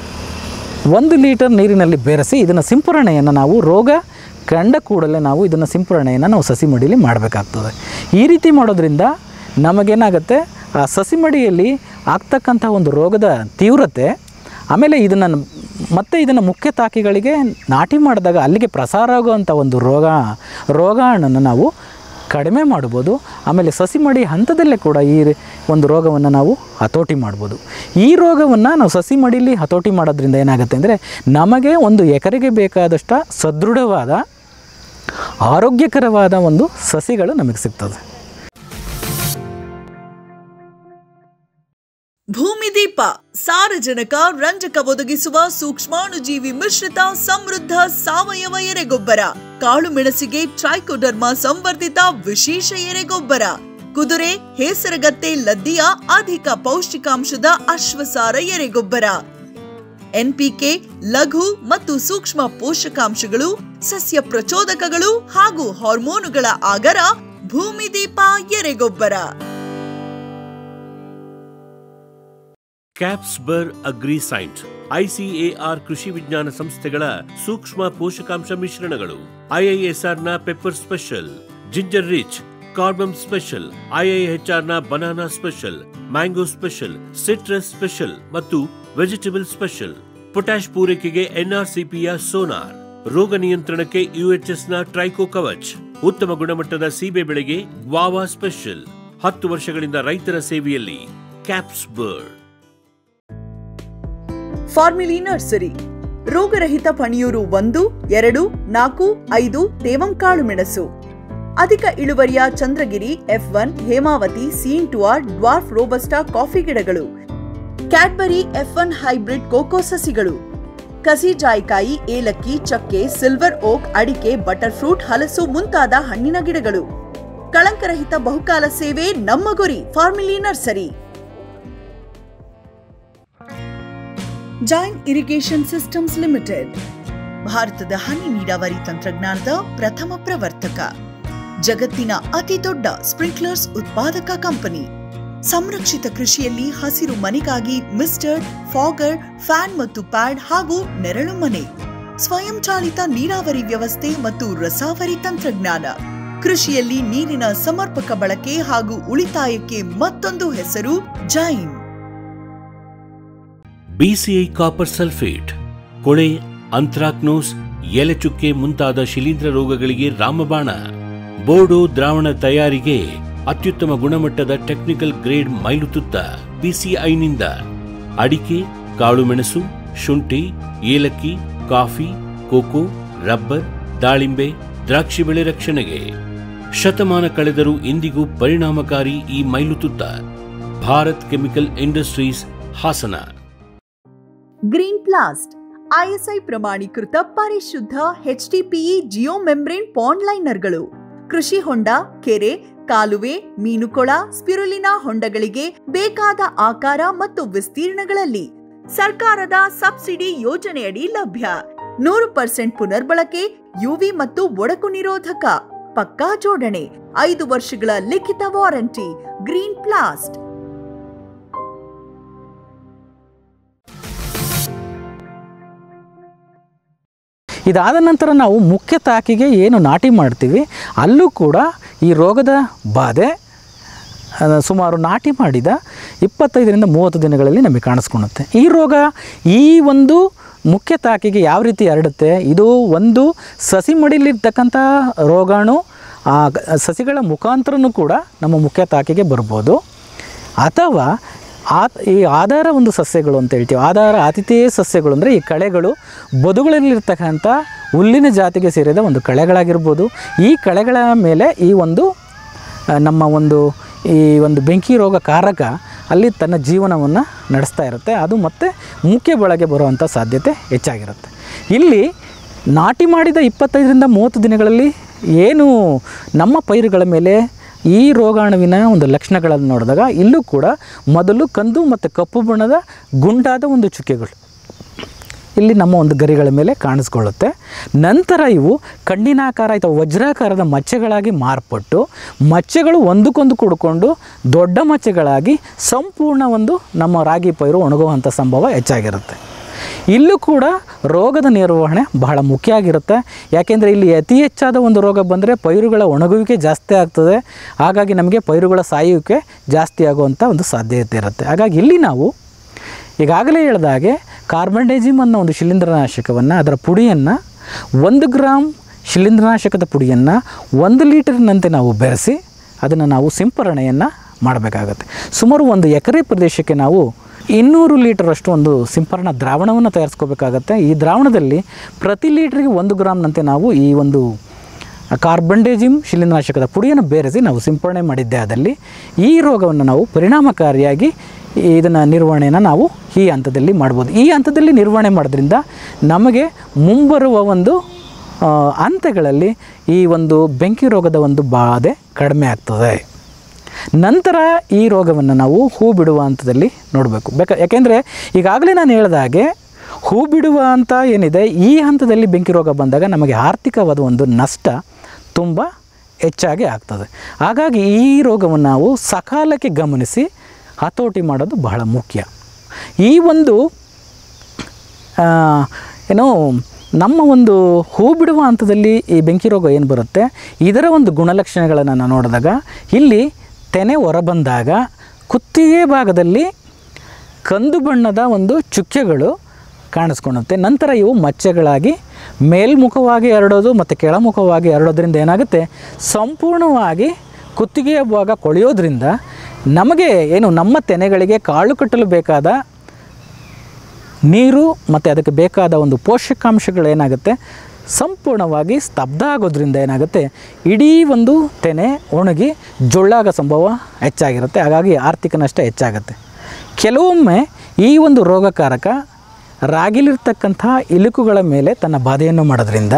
ಒಂದು ಲೀಟರ್ ನೀರಿನಲ್ಲಿ ಬೆರೆಸಿ ಇದನ್ನು ಸಿಂಪರಣೆಯನ್ನು ನಾವು ರೋಗ ಕಂಡ ಕೂಡಲೇ ನಾವು ಇದನ್ನು ಸಿಂಪರಣೆಯನ್ನು ನಾವು ಸಸಿ ಮಡಿಯಲ್ಲಿ ಮಾಡಬೇಕಾಗ್ತದೆ ಈ ರೀತಿ ಮಾಡೋದ್ರಿಂದ ನಮಗೇನಾಗುತ್ತೆ ಆ ಸಸಿ ಮಡಿಯಲ್ಲಿ ಆಗ್ತಕ್ಕಂಥ ಒಂದು ರೋಗದ ತೀವ್ರತೆ ಆಮೇಲೆ ಇದನ್ನು ಮತ್ತೆ ಇದನ್ನು ಮುಖ್ಯ ತಾಕಿಗಳಿಗೆ ನಾಟಿ ಮಾಡಿದಾಗ ಅಲ್ಲಿಗೆ ಪ್ರಸಾರ ಆಗುವಂಥ ಒಂದು ರೋಗ ರೋಗಾಣನ್ನು ನಾವು ಕಡಿಮೆ ಮಾಡ್ಬೋದು ಆಮೇಲೆ ಸಸಿ ಮಡಿ ಹಂತದಲ್ಲೇ ಕೂಡ ಈ ರಿ- ಒಂದು ರೋಗವನ್ನು ನಾವು ಹತೋಟಿ ಮಾಡ್ಬೋದು ಈ ರೋಗವನ್ನು ನಾವು ಸಸಿ ಮಡಿಲಿ ಹತೋಟಿ ಮಾಡೋದ್ರಿಂದ ಏನಾಗುತ್ತೆ ಅಂದರೆ ನಮಗೆ ಒಂದು ಎಕರೆಗೆ ಬೇಕಾದಷ್ಟ ಸದೃಢವಾದ ಆರೋಗ್ಯಕರವಾದ ಒಂದು ಸಸಿಗಳು ನಮಗೆ ಸಿಗ್ತದೆ ಭೂಮಿದೀಪ ಸಾರಜನಕ ರಂಜಕ ಒದಗಿಸುವ ಸೂಕ್ಷ್ಮಾಣುಜೀವಿ ಮಿಶ್ರಿತ ಸಮೃದ್ಧ ಸಾವಯವ ಎರೆಗೊಬ್ಬರ ಕಾಳು ಮೆಣಸಿಗೆ ಟ್ರೈಕೋಡರ್ಮಾ ಸಂವರ್ಧಿತ ವಿಶೇಷ ಎರೆಗೊಬ್ಬರ ಕುದುರೆ ಹೇಸರಗತ್ತೆ ಲದ್ದಿಯ ಅಧಿಕ ಪೌಷ್ಟಿಕಾಂಶದ ಅಶ್ವಸಾರ ಎರೆಗೊಬ್ಬರ ಎನ್ಪಿಕೆ ಲಘು ಮತ್ತು ಸೂಕ್ಷ್ಮ ಪೋಷಕಾಂಶಗಳು ಸಸ್ಯ ಪ್ರಚೋದಕಗಳು ಹಾಗೂ ಹಾರ್ಮೋನುಗಳ ಆಗರ ಭೂಮಿದೀಪ ಎರೆಗೊಬ್ಬರ ಕ್ಯಾಪ್ಸ್ಬರ್ ಅಗ್ರಿಸೈಂಟ್ ಐಸಿಎಆರ್ ಕೃಷಿ ವಿಜ್ಞಾನ ಸಂಸ್ಥೆಗಳ ಸೂಕ್ಷ್ಮ ಪೋಷಕಾಂಶ ಮಿಶ್ರಣಗಳು ಐಐಎಸ್ಆರ್ ನ ಪೆಪ್ಪರ್ ಸ್ಪೆಷಲ್ ಜಿಂಜರ್ ರಿಚ್ ಕಾರ್ಬಮ್ ಸ್ಪೆಷಲ್ ಐಐಎಚ್ಆರ್ ನ banana special mango special citrus special ಮತ್ತು ವೆಜಿಟೇಬಲ್ ಸ್ಪೆಷಲ್ ಪೊಟ್ಯಾಶ್ ಪೂರೈಕೆಗೆ ಎನ್ಆರ್ಸಿಪಿಯ ಸೋನಾರ್ ರೋಗ ನಿಯಂತ್ರಣಕ್ಕೆ ಯುಎಚ್ಎಸ್ ನ ಟ್ರೈಕೋ ಕವಚ್ ಉತ್ತಮ ಗುಣಮಟ್ಟದ ಸೀಬೆ ಬೆಳೆಗೆ ಗ್ವಾವಾ ಸ್ಪೆಷಲ್ ಹತ್ತು ವರ್ಷಗಳಿಂದ ರೈತರ ಸೇವೆಯಲ್ಲಿ ಕ್ಯಾಪ್ಸ್ ಬರ್ಡ್ ಫಾರ್ಮಿಲಿ ನರ್ಸರಿ ರೋಗರಹಿತ ಪಣಿಯೂರು ಒಂದು ಎರಡು ನಾಲ್ಕು ಐದು ತೇವಂಕಾಳು ಮೆಣಸು ಅಧಿಕ ಇಳುವರಿಯ ಚಂದ್ರಗಿರಿ ಎಫ್ ಒನ್ ಹೇಮಾವತಿ ಸೀನ್ ಟು ಆರ್ ಡ್ವಾರ್ಫ್ ರೋಬಸ್ಟಾ ಕಾಫಿ ಗಿಡಗಳು Cadbury F one hybrid cocoa ಸಸಿಗಳು ಕಸಿ ಜಾಯಿಕಾಯಿ ಏಲಕ್ಕಿ ಚಕ್ಕೆ ಸಿಲ್ವರ್ ಓಕ್ ಅಡಿಕೆ ಬಟರ್ ಫ್ರೂಟ್ ಹಲಸು ಮುಂತಾದ ಹಣ್ಣಿನ ಗಿಡಗಳು ಕಳಂಕರಹಿತ ಬಹುಕಾಲ ಸೇವೆ ನಮ್ಮ ಗುರಿ Farmily nursery Jain irrigation systems limited ಭಾರತದ ಹನಿ ನೀರಾವರಿ ತಂತ್ರಜ್ಞಾನದ ಪ್ರಥಮ ಪ್ರವರ್ತಕ ಜಗತ್ತಿನ ಅತಿ ದೊಡ್ಡ ಸ್ಪ್ರಿಂಕ್ಲರ್ಸ್ ಉತ್ಪಾದಕ ಕಂಪನಿ ಸಂರಕ್ಷಿತ ಕೃಷಿಯಲ್ಲಿ ಹಸಿರು ಮನೆಗಾಗಿ ಮಿಸ್ಟರ್ ಫಾಗರ್ ಫ್ಯಾನ್ ಮತ್ತು ಪ್ಯಾಡ್ ಹಾಗೂ ನೆರಳು ಮನೆ ಸ್ವಯಂಚಾಲಿತ ನೀರಾವರಿ ವ್ಯವಸ್ಥೆ ಮತ್ತು ರಸಾವರಿ ತಂತ್ರಜ್ಞಾನ ಕೃಷಿಯಲ್ಲಿ ನೀರಿನ ಸಮರ್ಪಕ ಬಳಕೆ ಹಾಗೂ ಉಳಿತಾಯಕ್ಕೆ ಮತ್ತೊಂದು ಹೆಸರು ಜೈನ್ ಬಿಸಿಐ ಕಾಪರ್ ಸಲ್ಫೇಟ್ ಕೊಳೆ ಅಂತ್ರಾಕ್ನೋಸ್ ಎಲೆಚುಕ್ಕೆ ಮುಂತಾದ ಶಿಲೀಂಧ್ರ ರೋಗಗಳಿಗೆ ರಾಮಬಾಣ ಬೋರ್ಡೋ ದ್ರಾವಣ ತಯಾರಿಗೆ ಅತ್ಯುತ್ತಮ ಗುಣಮಟ್ಟದ ಟೆಕ್ನಿಕಲ್ ಗ್ರೇಡ್ ಮೈಲುತುತ್ತ ಬಿಸಿಐನಿಂದ ಅಡಿಕೆ ಕಾಳುಮೆಣಸು ಶುಂಠಿ ಏಲಕ್ಕಿ ಕಾಫಿ ಕೋಕೋ ರಬ್ಬರ್ ದಾಳಿಂಬೆ ದ್ರಾಕ್ಷಿ ಬೆಳೆ ರಕ್ಷಣೆಗೆ ಶತಮಾನ ಕಳೆದರೂ ಇಂದಿಗೂ ಪರಿಣಾಮಕಾರಿ ಈ ಮೈಲುತುತ್ತ Bharat chemical industries Hassan green plast ISI ಪ್ರಮಾಣೀಕೃತ ಪರಿಶುದ್ಧ ಎಚ್ಡಿಪಿಇ ಜಿಯೋ ಮೆಂಬ್ರೇನ್ ಪಾಂಡ್ ಲೈನರ್ಗಳು ಕೃಷಿ ಹೊಂಡ ಕೆರೆ ಕಾಲುವೆ ಮೀನುಕೊಳ ಸ್ಪಿರುಲಿನಾ ಹೊಂಡಗಳಿಗೆ ಬೇಕಾದ ಆಕಾರ ಮತ್ತು ವಿಸ್ತೀರ್ಣಗಳಲ್ಲಿ ಸರ್ಕಾರದ ಸಬ್ಸಿಡಿ ಯೋಜನೆಯಡಿ ಲಭ್ಯ ನೂರು ಪರ್ಸೆಂಟ್ ಪುನರ್ಬಳಕೆ ಯುವಿ ಮತ್ತು ಒಡಕು ನಿರೋಧಕ ಪಕ್ಕಾ ಜೋಡಣೆ ಐದು ವರ್ಷಗಳ ಲಿಖಿತ ವಾರಂಟಿ ಗ್ರೀನ್ ಪ್ಲಾಸ್ಟ್ ಇದಾದ ನಂತರ ನಾವು ಮುಖ್ಯ ತಾಕಿಗೆ ಏನು ನಾಟಿ ಮಾಡ್ತೀವಿ ಅಲ್ಲೂ ಕೂಡ ಈ ರೋಗದ ಬಾಧೆ ಆ, ಸುಮಾರು ನಾಟಿ ಮಾಡಿದ ಇಪ್ಪತ್ತೈದರಿಂದ ಮೂವತ್ತು ದಿನಗಳಲ್ಲಿ ನಮಗೆ ಕಾಣಿಸ್ಕೊಳುತ್ತೆ ಈ ರೋಗ ಈ ಒಂದು ಮುಖ್ಯ ತಾಕಿಗೆ ಯಾವ ರೀತಿ ಹರಡುತ್ತೆ ಇದು ಒಂದು ಸಸಿ ಮಡಿಲಿರ್ತಕ್ಕಂಥ ರೋಗಾಣು ಆ ಗ- ಸಸಿಗಳ ಮುಖಾಂತರನೂ ಕೂಡ ನಮ್ಮ ಮುಖ್ಯ ತಾಕಿಗೆ ಬರ್ಬೋದು ಅಥವಾ ಆ ಈ ಆಧಾರ ಒಂದು ಸಸ್ಯಗಳು ಅಂತ ಹೇಳ್ತೀವಿ ಆಧಾರ ಆತಿಥೇಯ ಸಸ್ಯಗಳು ಅಂದರೆ ಈ ಕಳೆಗಳು ಬದುಗಳಲ್ಲಿರ್ತಕ್ಕಂಥ ಹುಲ್ಲಿನ ಜಾತಿಗೆ ಸೇರಿದ ಒಂದು ಕಳೆಗಳಾಗಿರ್ಬೋದು ಈ ಕಳೆಗಳ ಮೇಲೆ ಈ ಒಂದು ಆ, ನಮ್ಮ ಒಂದು ಈ ಒಂದು ಬೆಂಕಿ ರೋಗ ಕಾರಕ ಅಲ್ಲಿ ತನ್ನ ಜೀವನವನ್ನು ನಡೆಸ್ತಾ ಇರುತ್ತೆ ಅದು ಮತ್ತೆ ಮುಖ್ಯ ಬಳಗೆ ಬರುವಂಥ ಸಾಧ್ಯತೆ ಹೆಚ್ಚಾಗಿರುತ್ತೆ ಇಲ್ಲಿ ನಾಟಿ ಮಾಡಿದ ಇಪ್ಪತ್ತೈದರಿಂದ ಮೂವತ್ತು ದಿನಗಳಲ್ಲಿ ಏನು ನಮ್ಮ ಪೈರುಗಳ ಮೇಲೆ ಈ ರೋಗಾಣುವಿನ ಒಂದು ಲಕ್ಷಣಗಳನ್ನು ನೋಡಿದಾಗ ಇಲ್ಲೂ ಕೂಡ ಮೊದಲು ಕಂದು ಮತ್ತು ಕಪ್ಪು ಬಣ್ಣದ ಗುಂಡಾದ ಒಂದು ಚುಕ್ಕೆಗಳು ಇಲ್ಲಿ ನಮ್ಮ ಒಂದು ಗರಿಗಳ ಮೇಲೆ ಕಾಣಿಸ್ಕೊಳ್ಳುತ್ತೆ ನಂತರ ಇವು ಕಣ್ಣಿನಾಕಾರ ಅಥವಾ ವಜ್ರಾಕಾರದ ಮಚ್ಚೆಗಳಾಗಿ ಮಾರ್ಪಟ್ಟು ಮಚ್ಚೆಗಳು ಒಂದಕ್ಕೊಂದು ಕುಡ್ಕೊಂಡು ದೊಡ್ಡ ಮಚ್ಚೆಗಳಾಗಿ ಸಂಪೂರ್ಣ ಒಂದು ನಮ್ಮ ರಾಗಿ ಪೈರು ಒಣಗುವಂಥ ಸಂಭವ ಹೆಚ್ಚಾಗಿರುತ್ತೆ ಇಲ್ಲೂ ಕೂಡ ರೋಗದ ನಿರ್ವಹಣೆ ಬಹಳ ಮುಖ್ಯ ಆಗಿರುತ್ತೆ ಯಾಕೆಂದರೆ ಇಲ್ಲಿ ಅತಿ ಹೆಚ್ಚಾದ ಒಂದು ರೋಗ ಬಂದರೆ ಪೈರುಗಳ ಒಣಗುವಿಕೆ ಜಾಸ್ತಿ ಆಗ್ತದೆ ಹಾಗಾಗಿ ನಮಗೆ ಪೈರುಗಳ ಸಾಯುವಿಕೆ ಜಾಸ್ತಿ ಆಗುವಂಥ ಒಂದು ಸಾಧ್ಯತೆ ಇರುತ್ತೆ ಹಾಗಾಗಿ ಇಲ್ಲಿ ನಾವು ಈಗಾಗಲೇ ಹೇಳಿದಾಗೆ ಕಾರ್ಬನ್ಡೇಜಿಮ್ ಅನ್ನೋ ಒಂದು ಶಿಲೀಂಧ್ರನಾಶಕವನ್ನು ಅದರ ಪುಡಿಯನ್ನು ಒಂದು ಗ್ರಾಮ್ ಶಿಲೀಂಧ್ರನಾಶಕದ ಪುಡಿಯನ್ನು ಒಂದು ಲೀಟರ್ನಂತೆ ನಾವು ಬೆರೆಸಿ ಅದನ್ನು ನಾವು ಸಿಂಪರಣೆಯನ್ನು ಮಾಡಬೇಕಾಗತ್ತೆ ಸುಮಾರು ಒಂದು ಎಕರೆ ಪ್ರದೇಶಕ್ಕೆ ನಾವು ಇನ್ನೂರು ಲೀಟರಷ್ಟು ಒಂದು ಸಿಂಪರಣಾ ದ್ರಾವಣವನ್ನು ತಯಾರಿಸ್ಕೋಬೇಕಾಗತ್ತೆ ಈ ದ್ರಾವಣದಲ್ಲಿ ಪ್ರತಿ ಲೀಟ್ರಿಗೆ ಒಂದು ಗ್ರಾಮ್ನಂತೆ ನಾವು ಈ ಒಂದು ಕಾರ್ಬನ್ಡೇಜಿಮ್ ಶಿಲೀಂಧ್ರನಾಶಕದ ಪುಡಿಯನ್ನು ಬೇರೆಸಿ ನಾವು ಸಿಂಪರಣೆ ಮಾಡಿದ್ದೇ ಆದಲ್ಲಿ ಈ ರೋಗವನ್ನು ನಾವು ಪರಿಣಾಮಕಾರಿಯಾಗಿ ಇದನ್ನು ನಿರ್ವಹಣೆಯನ್ನು ನಾವು ಈ ಹಂತದಲ್ಲಿ ಮಾಡ್ಬೋದು ಈ ಹಂತದಲ್ಲಿ ನಿರ್ವಹಣೆ ಮಾಡೋದ್ರಿಂದ ನಮಗೆ ಮುಂಬರುವ ಒಂದು ಆ, ಹಂತಗಳಲ್ಲಿ ಈ ಒಂದು ಬೆಂಕಿ ರೋಗದ ಒಂದು ಬಾಧೆ ಕಡಿಮೆ ಆಗ್ತದೆ ನಂತರ ಈ ರೋಗವನ್ನು ನಾವು ಹೂ ಬಿಡುವ ಹಂತದಲ್ಲಿ ನೋಡಬೇಕು ಬೇಕಾ ಯಾಕೆಂದರೆ ಈಗಾಗಲೇ ನಾನು ಹೇಳಿದ ಹಾಗೆ ಹೂ ಬಿಡುವ ಹಂತ ಏನಿದೆ ಈ ಹಂತದಲ್ಲಿ ಬೆಂಕಿ ರೋಗ ಬಂದಾಗ ನಮಗೆ ಆರ್ಥಿಕವಾದ ಒಂದು ನಷ್ಟ ತುಂಬ ಹೆಚ್ಚಾಗಿ ಆಗ್ತದೆ ಹಾಗಾಗಿ ಈ ರೋಗವನ್ನು ನಾವು ಸಕಾಲಕ್ಕೆ ಗಮನಿಸಿ ಹತೋಟಿ ಮಾಡೋದು ಬಹಳ ಮುಖ್ಯ ಈ ಒಂದು ಆ, ಏನೋ ನಮ್ಮ ಒಂದು ಹೂ ಬಿಡುವ ಹಂತದಲ್ಲಿ ಈ ಬೆಂಕಿ ರೋಗ ಏನು ಬರುತ್ತೆ ಇದರ ಒಂದು ಗುಣಲಕ್ಷಣಗಳನ್ನು ನಾವು ನೋಡಿದಾಗ ಇಲ್ಲಿ ತೆನೆ ಹೊರಬಂದಾಗ ಕುತ್ತಿಗೆ ಭಾಗದಲ್ಲಿ ಕಂದು ಬಣ್ಣದ ಒಂದು ಚುಕ್ಕೆಗಳು ಕಾಣಿಸ್ಕೊಳ್ಳುತ್ತೆ ನಂತರ ಇವು ಮಚ್ಚೆಗಳಾಗಿ ಮೇಲ್ಮುಖವಾಗಿ ಹರಡೋದು ಮತ್ತು ಕೆಳಮುಖವಾಗಿ ಹರಡೋದ್ರಿಂದ ಏನಾಗುತ್ತೆ ಸಂಪೂರ್ಣವಾಗಿ ಕುತ್ತಿಗೆಯ ಭಾಗ ಕೊಳೆಯೋದ್ರಿಂದ ನಮಗೆ ಏನು ನಮ್ಮ ತೆನೆಗಳಿಗೆ ಕಾಳು ಕಟ್ಟಲು ಬೇಕಾದ ನೀರು ಮತ್ತು ಅದಕ್ಕೆ ಬೇಕಾದ ಒಂದು ಪೋಷಕಾಂಶಗಳು ಏನಾಗುತ್ತೆ ಸಂಪೂರ್ಣವಾಗಿ ಸ್ತಬ್ಧ ಆಗೋದ್ರಿಂದ ಏನಾಗುತ್ತೆ ಇಡೀ ಒಂದು ತೆನೆ ಒಣಗಿ ಜೊಳ್ಳಾಗ ಸಂಭವ ಹೆಚ್ಚಾಗಿರುತ್ತೆ ಹಾಗಾಗಿ ಆರ್ಥಿಕ ನಷ್ಟ ಹೆಚ್ಚಾಗುತ್ತೆ ಕೆಲವೊಮ್ಮೆ ಈ ಒಂದು ರೋಗಕಾರಕ ರಾಗಿಲಿರ್ತಕ್ಕಂಥ ಇಲುಕುಗಳ ಮೇಲೆ ತನ್ನ ಬಾಧೆಯನ್ನು ಮಾಡೋದ್ರಿಂದ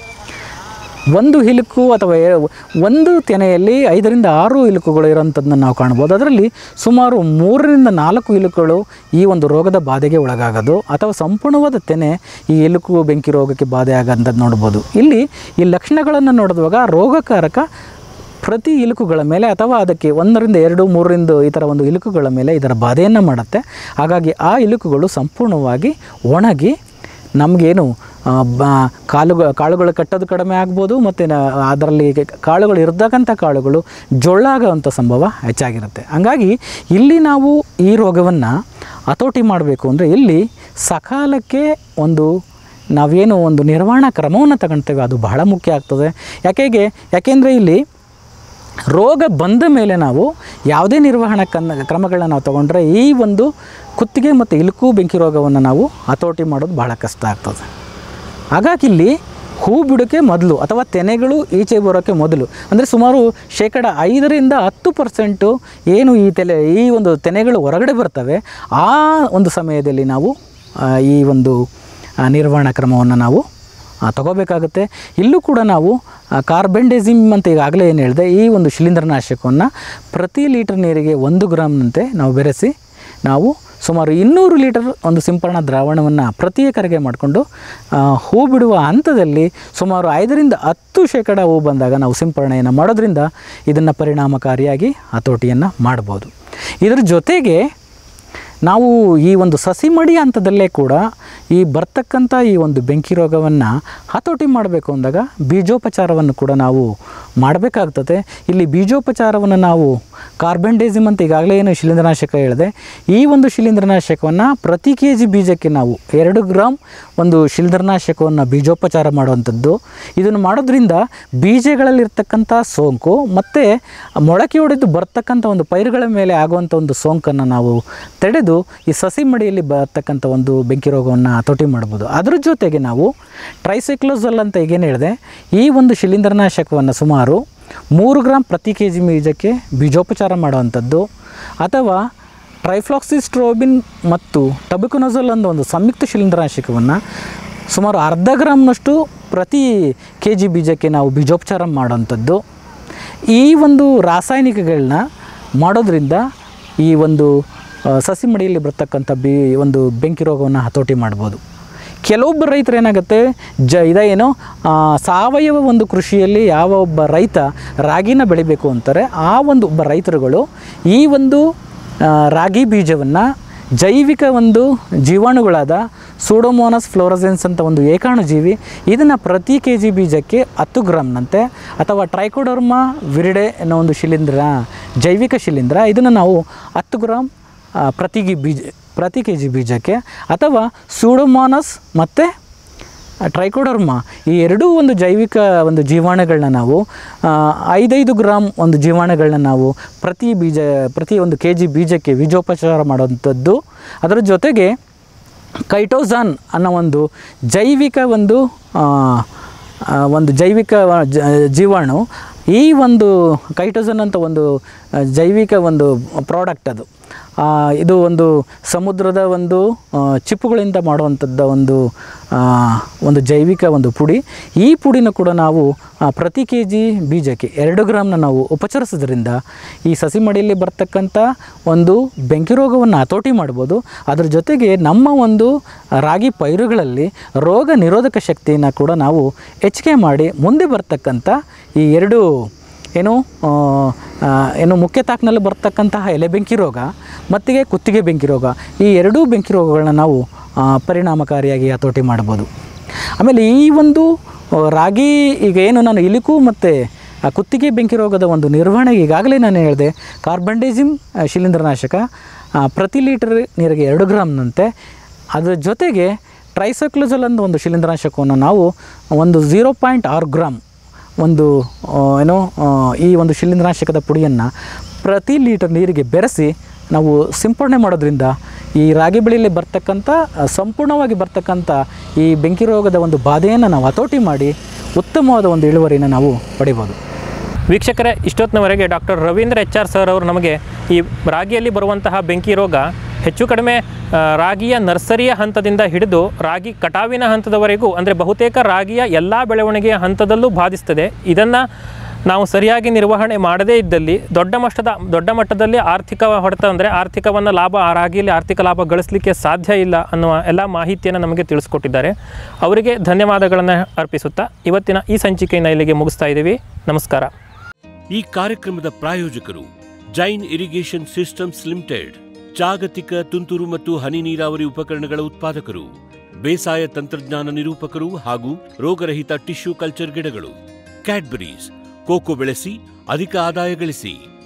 ಒಂದು ಇಲುಕು ಅಥವಾ ಎ- ಒಂದು ತೆನೆಯಲ್ಲಿ ಐದರಿಂದ ಆರು ಇಲುಕುಗಳು ಇರೋಂಥದ್ದನ್ನ ನಾವು ಕಾಣ್ಬೋದು ಅದರಲ್ಲಿ ಸುಮಾರು ಮೂರರಿಂದ ನಾಲ್ಕು ಇಲುಕುಗಳು ಈ ಒಂದು ರೋಗದ ಬಾಧೆಗೆ ಒಳಗಾಗೋದು ಅಥವಾ ಸಂಪೂರ್ಣವಾದ ತೆನೆ ಈ ಇಲುಕು ಬೆಂಕಿ ರೋಗಕ್ಕೆ ಬಾಧೆ ಆಗೋಂಥದ್ದು ನೋಡ್ಬೋದು ಇಲ್ಲಿ ಈ ಲಕ್ಷಣಗಳನ್ನು ನೋಡಿದಾಗ ರೋಗಕಾರಕ ಪ್ರತಿ ಇಲುಕುಗಳ ಮೇಲೆ ಅಥವಾ ಅದಕ್ಕೆ ಒಂದರಿಂದ ಎರಡು ಮೂರರಿಂದ ಈ ಥರ ಒಂದು ಇಲುಕುಗಳ ಮೇಲೆ ಇದರ ಬಾಧೆಯನ್ನು ಮಾಡುತ್ತೆ ಹಾಗಾಗಿ ಆ ಇಲುಕುಗಳು ಸಂಪೂರ್ಣವಾಗಿ ಒಣಗಿ ನಮಗೇನು ಆ, ಬ ಕಾಳುಗಳು ಕಾಳುಗಳು ಕಟ್ಟೋದು ಕಡಿಮೆ ಆಗ್ಬೋದು ಮತ್ತು ಅದರಲ್ಲಿ ಕಾಳುಗಳು ಇರ್ತಕ್ಕಂಥ ಕಾಳುಗಳು ಜೊಳ್ಳಾಗೋವಂಥ ಸಂಭವ ಹೆಚ್ಚಾಗಿರುತ್ತೆ ಹಂಗಾಗಿ ಇಲ್ಲಿ ನಾವು ಈ ರೋಗವನ್ನು ಹತೋಟಿ ಮಾಡಬೇಕು ಅಂದರೆ ಇಲ್ಲಿ ಸಕಾಲಕ್ಕೆ ಒಂದು ನಾವೇನು ಒಂದು ನಿರ್ವಹಣಾ ಕ್ರಮವನ್ನು ತಗೊಳ್ತೇವೆ ಅದು ಬಹಳ ಮುಖ್ಯ ಆಗ್ತದೆ ಯಾಕೆಗೆ ಯಾಕೆಂದರೆ ಇಲ್ಲಿ ರೋಗ ಬಂದ ಮೇಲೆ ನಾವು ಯಾವುದೇ ನಿರ್ವಹಣಾ ಕನ್ನ ಕ್ರಮಗಳನ್ನ ನಾವು ತಗೊಂಡ್ರೆ ಈ ಒಂದು ಕುತ್ತಿಗೆ ಮತ್ತು ಇಲುಕು ಬೆಂಕಿ ರೋಗವನ್ನು ನಾವು ಹತೋಟಿ ಮಾಡೋದು ಬಹಳ ಕಷ್ಟ ಆಗ್ತದೆ ಹಾಗಾಗಿ ಇಲ್ಲಿ ಹೂ ಬಿಡೋಕ್ಕೆ ಮೊದಲು ಅಥವಾ ತೆನೆಗಳು ಈಚೆ ಬರೋಕ್ಕೆ ಮೊದಲು ಅಂದರೆ ಸುಮಾರು ಶೇಕಡ ಐದರಿಂದ ಹತ್ತು ಪರ್ಸೆಂಟು ಏನು ಈ ತೆಲೆ ಈ ಒಂದು ತೆನೆಗಳು ಹೊರಗಡೆ ಬರ್ತವೆ ಆ ಒಂದು ಸಮಯದಲ್ಲಿ ನಾವು ಆ, ಈ ಒಂದು ಆ, ನಿರ್ವಹಣಾ ಕ್ರಮವನ್ನು ನಾವು ಆ, ತಗೋಬೇಕಾಗುತ್ತೆ ಇಲ್ಲೂ ಕೂಡ ನಾವು ಆ, ಕಾರ್ಬೆಂಡೆಸಿಮ್ ಅಂತ ಈಗಾಗಲೇ ಏನು ಹೇಳಿದೆ ಈ ಒಂದು ಶಿಲೀಂಧ್ರನಾಶಕವನ್ನು ಪ್ರತಿ ಲೀಟರ್ ನೀರಿಗೆ ಒಂದು ಗ್ರಾಮ್ನಂತೆ ನಾವು ಬೆರೆಸಿ ನಾವು ಸುಮಾರು ಇನ್ನೂರು ಲೀಟರ್ ಒಂದು ಸಿಂಪರಣಾ ದ್ರಾವಣವನ್ನು ಪ್ರತಿ ಎಕರೆಗೆ ಮಾಡಿಕೊಂಡು ಹೂ ಬಿಡುವ ಹಂತದಲ್ಲಿ ಸುಮಾರು ಐದರಿಂದ ಹತ್ತು ಶೇಕಡ ಹೂ ಬಂದಾಗ ನಾವು ಸಿಂಪರಣೆಯನ್ನು ಮಾಡೋದ್ರಿಂದ ಇದನ್ನು ಪರಿಣಾಮಕಾರಿಯಾಗಿ ಹತೋಟಿಯನ್ನು ಮಾಡ್ಬೋದು ಇದ್ರ ಜೊತೆಗೆ ನಾವು ಈ ಒಂದು ಸಸಿ ಮಡಿ ಹಂತದಲ್ಲೇ ಕೂಡ ಈ ಬರ್ತಕ್ಕಂಥ ಈ ಒಂದು ಬೆಂಕಿ ರೋಗವನ್ನು ಹತೋಟಿ ಮಾಡಬೇಕು ಅಂದಾಗ ಬೀಜೋಪಚಾರವನ್ನು ಕೂಡ ನಾವು ಮಾಡಬೇಕಾಗ್ತದೆ ಇಲ್ಲಿ ಬೀಜೋಪಚಾರವನ್ನು ನಾವು ಕಾರ್ಬೆಂಡೇಸಿಮ್ ಅಂತ ಈಗಾಗಲೇ ಏನು ಶಿಲೀಂಧ್ರನಾಶಕ ಹೇಳಿದೆ ಈ ಒಂದು ಶಿಲೀಂಧ್ರನಾಶಕವನ್ನು ಪ್ರತಿ ಕೆ ಜಿ ಬೀಜಕ್ಕೆ ನಾವು ಎರಡು ಗ್ರಾಮ್ ಒಂದು ಶಿಲೀಂಧ್ರನಾಶಕವನ್ನು ಬೀಜೋಪಚಾರ ಮಾಡುವಂಥದ್ದು ಇದನ್ನು ಮಾಡೋದ್ರಿಂದ ಬೀಜಗಳಲ್ಲಿರ್ತಕ್ಕಂಥ ಸೋಂಕು ಮತ್ತು ಮೊಳಕೆ ಹೊಡೆದು ಬರ್ತಕ್ಕಂಥ ಒಂದು ಪೈರುಗಳ ಮೇಲೆ ಆಗುವಂಥ ಒಂದು ಸೋಂಕನ್ನು ನಾವು ತಡೆದು ಈ ಸಸಿ ಮಡಿಯಲ್ಲಿ ಬರ್ತಕ್ಕಂಥ ಒಂದು ಬೆಂಕಿ ರೋಗವನ್ನು ಹತೋಟಿ ಮಾಡ್ಬೋದು ಅದ್ರ ಜೊತೆಗೆ ನಾವು ಟ್ರೈಸೈಕ್ಲೋಸಲ್ ಅಂತ ಈಗೇನು ಹೇಳಿದೆ ಈ ಒಂದು ಶಿಲೀಂಧ್ರನಾಶಕವನ್ನು ಸುಮಾರು ಮೂರು ಗ್ರಾಮ್ ಪ್ರತಿ ಕೆ ಜಿ ಬೀಜಕ್ಕೆ ಬೀಜೋಪಚಾರ ಮಾಡುವಂಥದ್ದು ಅಥವಾ ಟ್ರೈಫ್ಲಾಕ್ಸಿಸ್ಟ್ರೋಬಿನ್ ಮತ್ತು ಟಬಿಕೊನೋಸಲ್ ಅನ್ನೋ ಒಂದು ಸಂಯುಕ್ತ ಶಿಲೀಂಧ್ರನಾಶಕವನ್ನು ಸುಮಾರು ಅರ್ಧ ಗ್ರಾಮ್ನಷ್ಟು ಪ್ರತಿ ಕೆ ಜಿ ಬೀಜಕ್ಕೆ ನಾವು ಬೀಜೋಪಚಾರ ಮಾಡೋವಂಥದ್ದು ಈ ಒಂದು ರಾಸಾಯನಿಕಗಳನ್ನ ಮಾಡೋದ್ರಿಂದ ಈ ಒಂದು ಆ, ಸಸಿ ಮಡಿಯಲ್ಲಿ ಬರ್ತಕ್ಕಂಥ ಬಿ ಒಂದು ಬೆಂಕಿ ರೋಗವನ್ನು ಹತೋಟಿ ಮಾಡ್ಬೋದು ಕೆಲವೊಬ್ಬ ರೈತರು ಏನಾಗುತ್ತೆ ಜ ಇದ ಏನು ಆ, ಸಾವಯವ ಒಂದು ಕೃಷಿಯಲ್ಲಿ ಯಾವ ಒಬ್ಬ ರೈತ ರಾಗಿನ ಬೆಳಿಬೇಕು ಅಂತಾರೆ ಆ ಒಂದು ಒಬ್ಬ ರೈತರುಗಳು ಈ ಒಂದು ಆ, ರಾಗಿ ಬೀಜವನ್ನು ಜೈವಿಕ ಒಂದು ಜೀವಾಣುಗಳಾದ ಸೂಡೋಮೋನಸ್ ಫ್ಲೋರಸೆನ್ಸ್ ಅಂತ ಒಂದು ಏಕಾಣು ಜೀವಿ ಇದನ್ನು ಪ್ರತಿ ಕೆ ಜಿ ಬೀಜಕ್ಕೆ ಹತ್ತು ಗ್ರಾಮ್ನಂತೆ ಅಥವಾ ಟ್ರೈಕೋಡರ್ಮಾ ವಿರಿಡೆ ಅನ್ನೋ ಒಂದು ಶಿಲೀಂಧ್ರ ಜೈವಿಕ ಶಿಲೀಂಧ್ರ ಇದನ್ನು ನಾವು ಹತ್ತು ಗ್ರಾಮ್ ಆ, ಪ್ರತಿ ಗಿ ಬೀಜ ಪ್ರತಿ ಕೆ ಜಿ ಬೀಜಕ್ಕೆ ಅಥವಾ ಸೂಡೋಮೋನಸ್ ಮತ್ತು ಟ್ರೈಕೋಡರ್ಮಾ ಈ ಎರಡೂ ಒಂದು ಜೈವಿಕ ಒಂದು ಜೀವಾಣುಗಳನ್ನ ನಾವು ಆ, ಐದೈದು ಗ್ರಾಮ್ ಒಂದು ಜೀವಾಣುಗಳನ್ನ ನಾವು ಪ್ರತಿ ಬೀಜ ಪ್ರತಿ ಒಂದು ಕೆ ಜಿ ಬೀಜಕ್ಕೆ ಬೀಜೋಪಚಾರ ಮಾಡೋವಂಥದ್ದು ಅದರ ಜೊತೆಗೆ ಕೈಟೋಸಾನ್ ಅನ್ನೋ ಒಂದು ಜೈವಿಕ ಒಂದು ಆ, ಆ, ಒಂದು ಜೈವಿಕ ಜ- ಜೀವಾಣು ಈ ಒಂದು ಕೈಟೋಸನ್ ಅಂತ ಒಂದು ಆ, ಜೈವಿಕ ಒಂದು ಪ್ರಾಡಕ್ಟ್ ಅದು ಆ, ಇದು ಒಂದು ಸಮುದ್ರದ ಒಂದು ಆ, ಚಿಪ್ಪುಗಳಿಂದ ಮಾಡುವಂಥದ್ದು ಒಂದು ಆ, ಒಂದು ಜೈವಿಕ ಒಂದು ಪುಡಿ ಈ ಪುಡಿನ ಕೂಡ ನಾವು ಆ, ಪ್ರತಿ ಕೆ ಜಿ ಬೀಜಕ್ಕೆ ಎರಡು ಗ್ರಾಮ್ನ ನಾವು ಉಪಚರಿಸೋದ್ರಿಂದ ಈ ಸಸಿ ಮಡಿಯಲ್ಲಿ ಬರ್ತಕ್ಕಂಥ ಒಂದು ಬೆಂಕಿ ರೋಗವನ್ನು ಹತೋಟಿ ಮಾಡ್ಬೋದು ಅದ್ರ ಜೊತೆಗೆ ನಮ್ಮ ಒಂದು ರಾಗಿ ಪೈರುಗಳಲ್ಲಿ ರೋಗ ನಿರೋಧಕ ಶಕ್ತಿಯನ್ನು ಕೂಡ ನಾವು ಹೆಚ್ಚಿಗೆ ಮಾಡಿ ಮುಂದೆ ಬರ್ತಕ್ಕಂಥ ಈ ಎರಡು ಏನು ಆ, ಆ, ಏನು ಮುಖ್ಯ ತಾಕ್ನಲ್ಲಿ ಬರ್ತಕ್ಕಂತಹ ಎಲೆ ಬೆಂಕಿ ರೋಗ ಮತ್ತಿಗೆ ಕುತ್ತಿಗೆ ಬೆಂಕಿ ರೋಗ ಈ ಎರಡೂ ಬೆಂಕಿ ರೋಗಗಳನ್ನ ನಾವು ಆ, ಪರಿಣಾಮಕಾರಿಯಾಗಿ ಹತೋಟಿ ಮಾಡ್ಬೋದು ಆಮೇಲೆ ಈ ಒಂದು ಆ, ರಾಗಿ ಈಗ ಏನು ನಾನು ಇಲಿಕು ಮತ್ತು ಆ ಕುತ್ತಿಗೆ ಬೆಂಕಿ ರೋಗದ ಒಂದು ನಿರ್ವಹಣೆಗೆ ಈಗಾಗಲೇ ನಾನು ಹೇಳಿದೆ ಕಾರ್ಬಂಡೇಜಿಮ್ ಆ, ಶಿಲೀಂಧ್ರನಾಶಕ ಆ, ಪ್ರತಿ ಲೀಟರ್ ನೀರಿಗೆ ಎರಡು ಗ್ರಾಮ್ನಂತೆ ಅದರ ಜೊತೆಗೆ ಟ್ರೈಸೈಕ್ಲೋಜಲ್ ಅನ್ನೋ ಒಂದು ಶಿಲೀಂಧ್ರನಾಶಕವನ್ನು ನಾವು ಒಂದು ಝೀರೋ ಪಾಯಿಂಟ್ ಆರು ಗ್ರಾಮ್ ಒಂದು ಆ, ಏನೋ ಆ, ಈ ಒಂದು ಶಿಲೀಂಧ್ರನಾಶಕದ ಪುಡಿಯನ್ನು ಪ್ರತಿ ಲೀಟರ್ ನೀರಿಗೆ ಬೆರೆಸಿ ನಾವು ಸಿಂಪಡಣೆ ಮಾಡೋದ್ರಿಂದ ಈ ರಾಗಿ ಬೆಳೆಯಲ್ಲಿ ಬರ್ತಕ್ಕಂಥ ಆ, ಸಂಪೂರ್ಣವಾಗಿ ಬರ್ತಕ್ಕಂಥ ಈ ಬೆಂಕಿ ರೋಗದ ಒಂದು ಬಾಧೆಯನ್ನು ನಾವು ಹತೋಟಿ ಮಾಡಿ ಉತ್ತಮವಾದ ಒಂದು ಇಳುವರಿನ ನಾವು ಪಡಿಬೋದು ವೀಕ್ಷಕರೇ ಇಷ್ಟೊತ್ತಿನವರೆಗೆ doctor Ravindra H R sir ಅವರು ನಮಗೆ ಈ ರಾಗಿಯಲ್ಲಿ ಬರುವಂತಹ ಬೆಂಕಿ ರೋಗ ಹೆಚ್ಚು ಕಡಿಮೆ ಆ, ರಾಗಿಯ ನರ್ಸರಿಯ ಹಂತದಿಂದ ಹಿಡಿದು ರಾಗಿ ಕಟಾವಿನ ಹಂತದವರೆಗೂ ಅಂದರೆ ಬಹುತೇಕ ರಾಗಿಯ ಎಲ್ಲ ಬೆಳವಣಿಗೆಯ ಹಂತದಲ್ಲೂ ಬಾಧಿಸ್ತದೆ ಇದನ್ನು ನಾವು ಸರಿಯಾಗಿ ನಿರ್ವಹಣೆ ಮಾಡದೇ ಇದ್ದಲ್ಲಿ ದೊಡ್ಡ ಮಟ್ಟದ ದೊಡ್ಡ ಮಟ್ಟದಲ್ಲಿ ಆರ್ಥಿಕ ಹೊಡೆತ ಅಂದರೆ ಆರ್ಥಿಕವನ್ನು ಲಾಭ ಆ ರಾಗಿಯಲ್ಲಿ ಆರ್ಥಿಕ ಲಾಭ ಗಳಿಸಲಿಕ್ಕೆ ಸಾಧ್ಯ ಇಲ್ಲ ಅನ್ನುವ ಎಲ್ಲ ಮಾಹಿತಿಯನ್ನು ನಮಗೆ ತಿಳಿಸ್ಕೊಟ್ಟಿದ್ದಾರೆ ಅವರಿಗೆ ಧನ್ಯವಾದಗಳನ್ನು ಅರ್ಪಿಸುತ್ತಾ ಇವತ್ತಿನ ಈ ಸಂಚಿಕೆಯನ್ನು ಇಲ್ಲಿಗೆ ಮುಗಿಸ್ತಾ ಇದ್ದೀವಿ ನಮಸ್ಕಾರ ಈ ಕಾರ್ಯಕ್ರಮದ ಪ್ರಾಯೋಜಕರು ಜೈನ್ ಇರಿಗೇಷನ್ ಸಿಸ್ಟಮ್ಸ್ ಲಿಮಿಟೆಡ್ ಜಾಗತಿಕ ತುಂತುರು ಮತ್ತು ಹನಿ ನೀರಾವರಿ ಉಪಕರಣಗಳ ಉತ್ಪಾದಕರು ಬೇಸಾಯ ತಂತ್ರಜ್ಞಾನ ನಿರೂಪಕರು ಹಾಗೂ ರೋಗರಹಿತ ಟಿಶ್ಯೂ ಕಲ್ಚರ್ ಗಿಡಗಳು ಕ್ಯಾಡ್ಬರೀಸ್ ಕೋಕೋ ಬೆಳೆಸಿ ಅಧಿಕ ಆದಾಯ ಗಳಿಸಿ